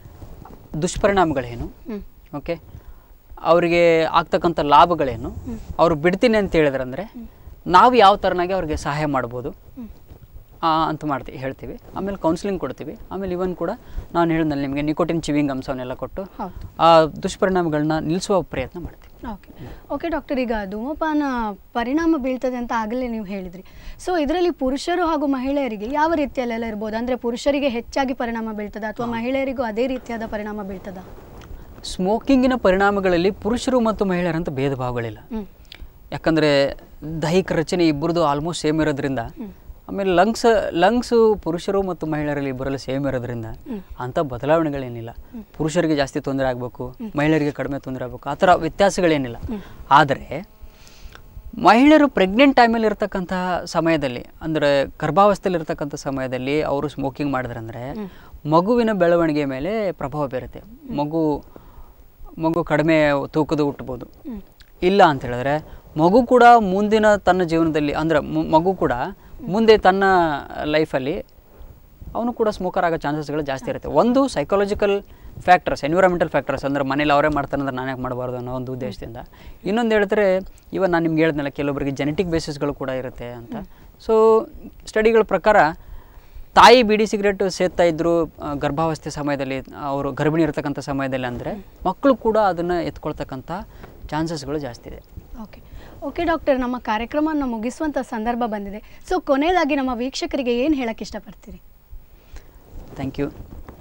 ದುಷ್ಪರಿಣಾಮಗಳೇನು ಹ್ಮ್. ಓಕೆ ಅವರಿಗೆ ಆಗ್ತಕ್ಕಂಥ ಲಾಭಗಳೇನು ಅವ್ರು ಬಿಡ್ತೀನಿ ಅಂತ ಹೇಳಿದ್ರಂದರೆ ನಾವು ಯಾವ ಥರನಾಗಿ ಅವ್ರಿಗೆ ಸಹಾಯ ಮಾಡ್ಬೋದು ಆ, ಅಂತ ಮಾಡ್ತೀವಿ ಹೇಳ್ತೀವಿ ಆಮೇಲೆ ಕೌನ್ಸಿಲಿಂಗ್ ಕೊಡ್ತೀವಿ ಆಮೇಲೆ ಇವನ್ ಕೂಡ ನಾನು ಹೇಳಿದ್ನಲ್ಲ ನಿಮಗೆ ನಿಕೋಟಿನ್ ಚಿವಿಂಗ್ ಅಂಶವನ್ನೆಲ್ಲ ಕೊಟ್ಟು ಹೌದು ಆ ದುಷ್ಪರಿಣಾಮಗಳನ್ನ ನಿಲ್ಲಿಸುವ ಪ್ರಯತ್ನ ಮಾಡ್ತೀವಿ ಓಕೆ ಓಕೆ ಡಾಕ್ಟರ್ ಈಗ ಧೂಮಪಾನ ಪರಿಣಾಮ ಬೀಳ್ತದೆ ಅಂತ ಆಗಲೇ ನೀವು ಹೇಳಿದ್ರಿ ಸೊ ಇದರಲ್ಲಿ ಪುರುಷರು ಹಾಗೂ ಮಹಿಳೆಯರಿಗೆ ಯಾವ ರೀತಿಯಲ್ಲೆಲ್ಲ ಇರ್ಬೋದು ಅಂದರೆ ಪುರುಷರಿಗೆ ಹೆಚ್ಚಾಗಿ ಪರಿಣಾಮ ಬೀಳ್ತದ ಅಥವಾ ಮಹಿಳೆಯರಿಗೂ ಅದೇ ರೀತಿಯಾದ ಪರಿಣಾಮ ಬೀಳ್ತದ ಸ್ಮೋಕಿಂಗಿನ ಪರಿಣಾಮಗಳಲ್ಲಿ ಪುರುಷರು ಮತ್ತು ಮಹಿಳೆಯರಂತ ಭೇದ ಭಾವಗಳಿಲ್ಲ ಹ್ಮ್ ಯಾಕಂದರೆ ದೈಹಿಕ ರಚನೆ ಇಬ್ಬರದು ಆಲ್ಮೋಸ್ಟ್ ಸೇಮ್ ಇರೋದ್ರಿಂದ ಆಮೇಲೆ ಲಂಗ್ಸ್ ಲಂಗ್ಸು ಪುರುಷರು ಮತ್ತು ಮಹಿಳೆಯರಲ್ಲಿ ಇಬ್ಬರಲ್ಲಿ ಸೇಮ್ ಇರೋದ್ರಿಂದ ಅಂಥ ಬದಲಾವಣೆಗಳೇನಿಲ್ಲ ಪುರುಷರಿಗೆ ಜಾಸ್ತಿ ತೊಂದರೆ ಆಗಬೇಕು ಮಹಿಳೆಯರಿಗೆ ಕಡಿಮೆ ತೊಂದರೆ ಆಗಬೇಕು ಆ ಥರ ವ್ಯತ್ಯಾಸಗಳೇನಿಲ್ಲ ಆದರೆ ಮಹಿಳೆಯರು ಪ್ರೆಗ್ನೆಂಟ್ ಟೈಮಲ್ಲಿ ಇರ್ತಕ್ಕಂಥ ಸಮಯದಲ್ಲಿ ಅಂದರೆ ಗರ್ಭಾವಸ್ಥೆಯಲ್ಲಿ ಇರ್ತಕ್ಕಂಥ ಸಮಯದಲ್ಲಿ ಅವರು ಸ್ಮೋಕಿಂಗ್ ಮಾಡಿದ್ರಂದ್ರೆ ಮಗುವಿನ ಬೆಳವಣಿಗೆ ಮೇಲೆ ಪ್ರಭಾವ ಬೀರುತ್ತೆ ಮಗು ಮಗು ಕಡಿಮೆ ತೂಕದ ಹುಟ್ಟಬೋದು ಇಲ್ಲ ಅಂತ ಹೇಳಿದ್ರೆ ಮಗು ಕೂಡ ಮುಂದಿನ ತನ್ನ ಜೀವನದಲ್ಲಿ ಅಂದರೆ ಮು- ಮಗು ಕೂಡ ಮುಂದೆ ತನ್ನ ಲೈಫಲ್ಲಿ ಅವನು ಕೂಡ ಸ್ಮೋಕರ್ ಆಗೋ ಚಾನ್ಸಸ್ಗಳು ಜಾಸ್ತಿ ಇರುತ್ತೆ ಒಂದು ಸೈಕಾಲಜಿಕಲ್ ಫ್ಯಾಕ್ಟರ್ಸ್ ಎನ್ವಿರಾನ್ಮೆಂಟಲ್ ಫ್ಯಾಕ್ಟರ್ಸ್ ಅಂದರೆ ಮನೇಲಿ ಅವರೇ ಮಾಡ್ತಾರೆ ಅಂದ್ರೆ ನಾನು ಯಾಕೆ ಮಾಡಬಾರ್ದು ಅನ್ನೋ ಒಂದು ಉದ್ದೇಶದಿಂದ ಇನ್ನೊಂದು ಹೇಳಿದ್ರೆ ಇವನ್ ನಾನು ನಿಮ್ಗೆ ಹೇಳಿದ್ನಲ್ಲ ಕೆಲವೊಬ್ಬರಿಗೆ ಜೆನೆಟಿಕ್ ಬೇಸಿಸ್ಗಳು ಕೂಡ ಇರುತ್ತೆ ಅಂತ ಸೊ ಸ್ಟಡಿಗಳ ಪ್ರಕಾರ ತಾಯಿ ಬಿಡಿ ಸಿಗರೇಟ್ ಸೇದ್ತಾ ಇದ್ರು ಆ, ಗರ್ಭಾವಸ್ಥೆ ಸಮಯದಲ್ಲಿ ಅವರು ಗರ್ಭಿಣಿ ಇರ್ತಕ್ಕಂಥ ಸಮಯದಲ್ಲಿ ಅಂದರೆ ಮಕ್ಕಳು ಕೂಡ ಅದನ್ನು ಎತ್ಕೊಳ್ತಕ್ಕಂಥ ಚಾನ್ಸಸ್ಗಳು ಜಾಸ್ತಿ ಇದೆ ಓಕೆ ಓಕೆ ಡಾಕ್ಟರ್ ನಮ್ಮ ಕಾರ್ಯಕ್ರಮವನ್ನು ಮುಗಿಸುವಂಥ ಸಂದರ್ಭ ಬಂದಿದೆ ಸೊ ಕೊನೆಯದಾಗಿ ನಮ್ಮ ವೀಕ್ಷಕರಿಗೆ ಏನು ಹೇಳಕ್ಕೆ ಇಷ್ಟಪಡ್ತೀರಿ ಥ್ಯಾಂಕ್ ಯು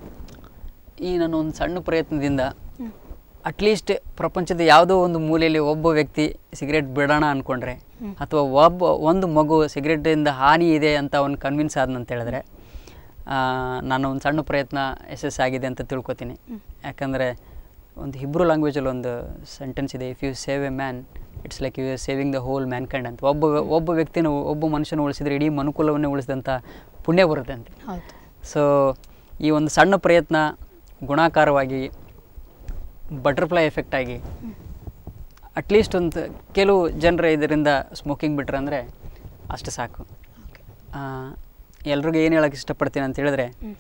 ಈ ನನ್ನ ಒಂದು ಸಣ್ಣ ಪ್ರಯತ್ನದಿಂದ ಅಟ್ಲೀಸ್ಟ್ ಪ್ರಪಂಚದ ಯಾವುದೋ ಒಂದು ಮೂಲೆಯಲ್ಲಿ ಒಬ್ಬ ವ್ಯಕ್ತಿ ಸಿಗರೇಟ್ ಬಿಡೋಣ ಅಂದ್ಕೊಂಡ್ರೆ ಅಥವಾ ಒಬ್ಬ ಒಂದು ಮಗು ಸಿಗರೇಟಿಂದ ಹಾನಿ ಇದೆ ಅಂತ ಅವ್ನು ಕನ್ವಿನ್ಸ್ ಆದ್ನಂತ ಹೇಳಿದ್ರೆ ಆ, ನನ್ನ ಒಂದು ಸಣ್ಣ ಪ್ರಯತ್ನ ಯಶಸ್ಸಾಗಿದೆ ಅಂತ ತಿಳ್ಕೊತೀನಿ ಯಾಕಂದರೆ ಒಂದು ಹಿಬ್ರು ಲ್ಯಾಂಗ್ವೇಜಲ್ಲಿ ಒಂದು ಸೆಂಟೆನ್ಸ್ ಇದೆ if you save a man it's like you are saving the whole mankind ಅಂತ ಒಬ್ಬ ಒಬ್ಬ ವ್ಯಕ್ತಿನ ಒಬ್ಬ ಮನುಷ್ಯನ ಉಳಿಸಿದ್ರೆ ಇಡೀ ಮನುಕುಲವನ್ನೇ ಉಳಿಸಿದಂಥ ಪುಣ್ಯ ಬರುತ್ತೆ ಅಂತ ಹೌದು ಸೊ ಈ ಒಂದು ಸಣ್ಣ ಪ್ರಯತ್ನ ಗುಣಾಕಾರವಾಗಿ ಬಟರ್ಫ್ಲೈ ಎಫೆಕ್ಟ್ ಆಗಿ ಅಟ್ಲೀಸ್ಟ್ ಒಂದು ಕೆಲವು ಜನರ ಇದರಿಂದ ಸ್ಮೋಕಿಂಗ್ ಬಿಟ್ರೆ ಅಂದರೆ ಅಷ್ಟು ಸಾಕು ಓಕೆ ಎಲ್ರಿಗೂ ಏನು ಹೇಳೋಕ್ಕೆ ಇಷ್ಟಪಡ್ತೀನಿ ಅಂತ ಹೇಳಿದ್ರೆ ಹ್ಮ್.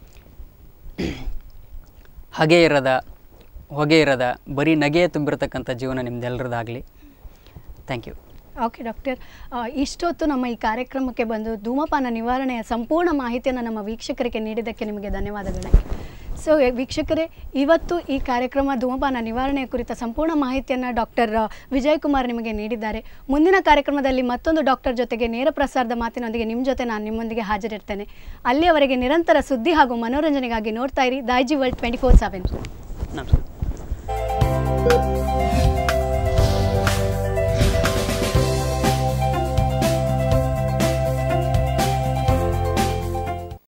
ಹಗೆ ಇರದ ಹೊಗೆ ಇರದ ಬರೀ ನಗೆ ತುಂಬಿರತಕ್ಕಂಥ ಜೀವನ ನಿಮ್ದೆಲ್ಲರದಾಗಲಿ ಥ್ಯಾಂಕ್ ಯು ಓಕೆ ಡಾಕ್ಟರ್ ಆ, ಇಷ್ಟೊತ್ತು ನಮ್ಮ ಈ ಕಾರ್ಯಕ್ರಮಕ್ಕೆ ಬಂದು ಧೂಮಪಾನ ನಿವಾರಣೆಯ ಸಂಪೂರ್ಣ ಮಾಹಿತಿಯನ್ನು ನಮ್ಮ ವೀಕ್ಷಕರಿಗೆ ನೀಡಿದ್ದಕ್ಕೆ ನಿಮಗೆ ಧನ್ಯವಾದಗಳು ಸೊ ವೀಕ್ಷಕರೇ ಇವತ್ತು ಈ ಕಾರ್ಯಕ್ರಮ ಧೂಮಪಾನ ನಿವಾರಣೆಯ ಕುರಿತ ಸಂಪೂರ್ಣ ಮಾಹಿತಿಯನ್ನು ಡಾಕ್ಟರ್ ವಿಜಯ್ ಕುಮಾರ್ ನಿಮಗೆ ನೀಡಿದ್ದಾರೆ ಮುಂದಿನ ಕಾರ್ಯಕ್ರಮದಲ್ಲಿ ಮತ್ತೊಂದು ಡಾಕ್ಟರ್ ಜೊತೆಗೆ ನೇರ ಪ್ರಸಾರದ ಮಾತಿನೊಂದಿಗೆ ನಿಮ್ಮ ಜೊತೆ ನಾನು ನಿಮ್ಮೊಂದಿಗೆ ಹಾಜರಿರ್ತೇನೆ ಅಲ್ಲಿಯವರೆಗೆ ನಿರಂತರ ಸುದ್ದಿ ಹಾಗೂ ಮನೋರಂಜನೆಗಾಗಿ ನೋಡ್ತಾ ಇರಿ Daiji world twenty four seven ನಮಸ್ಕಾರ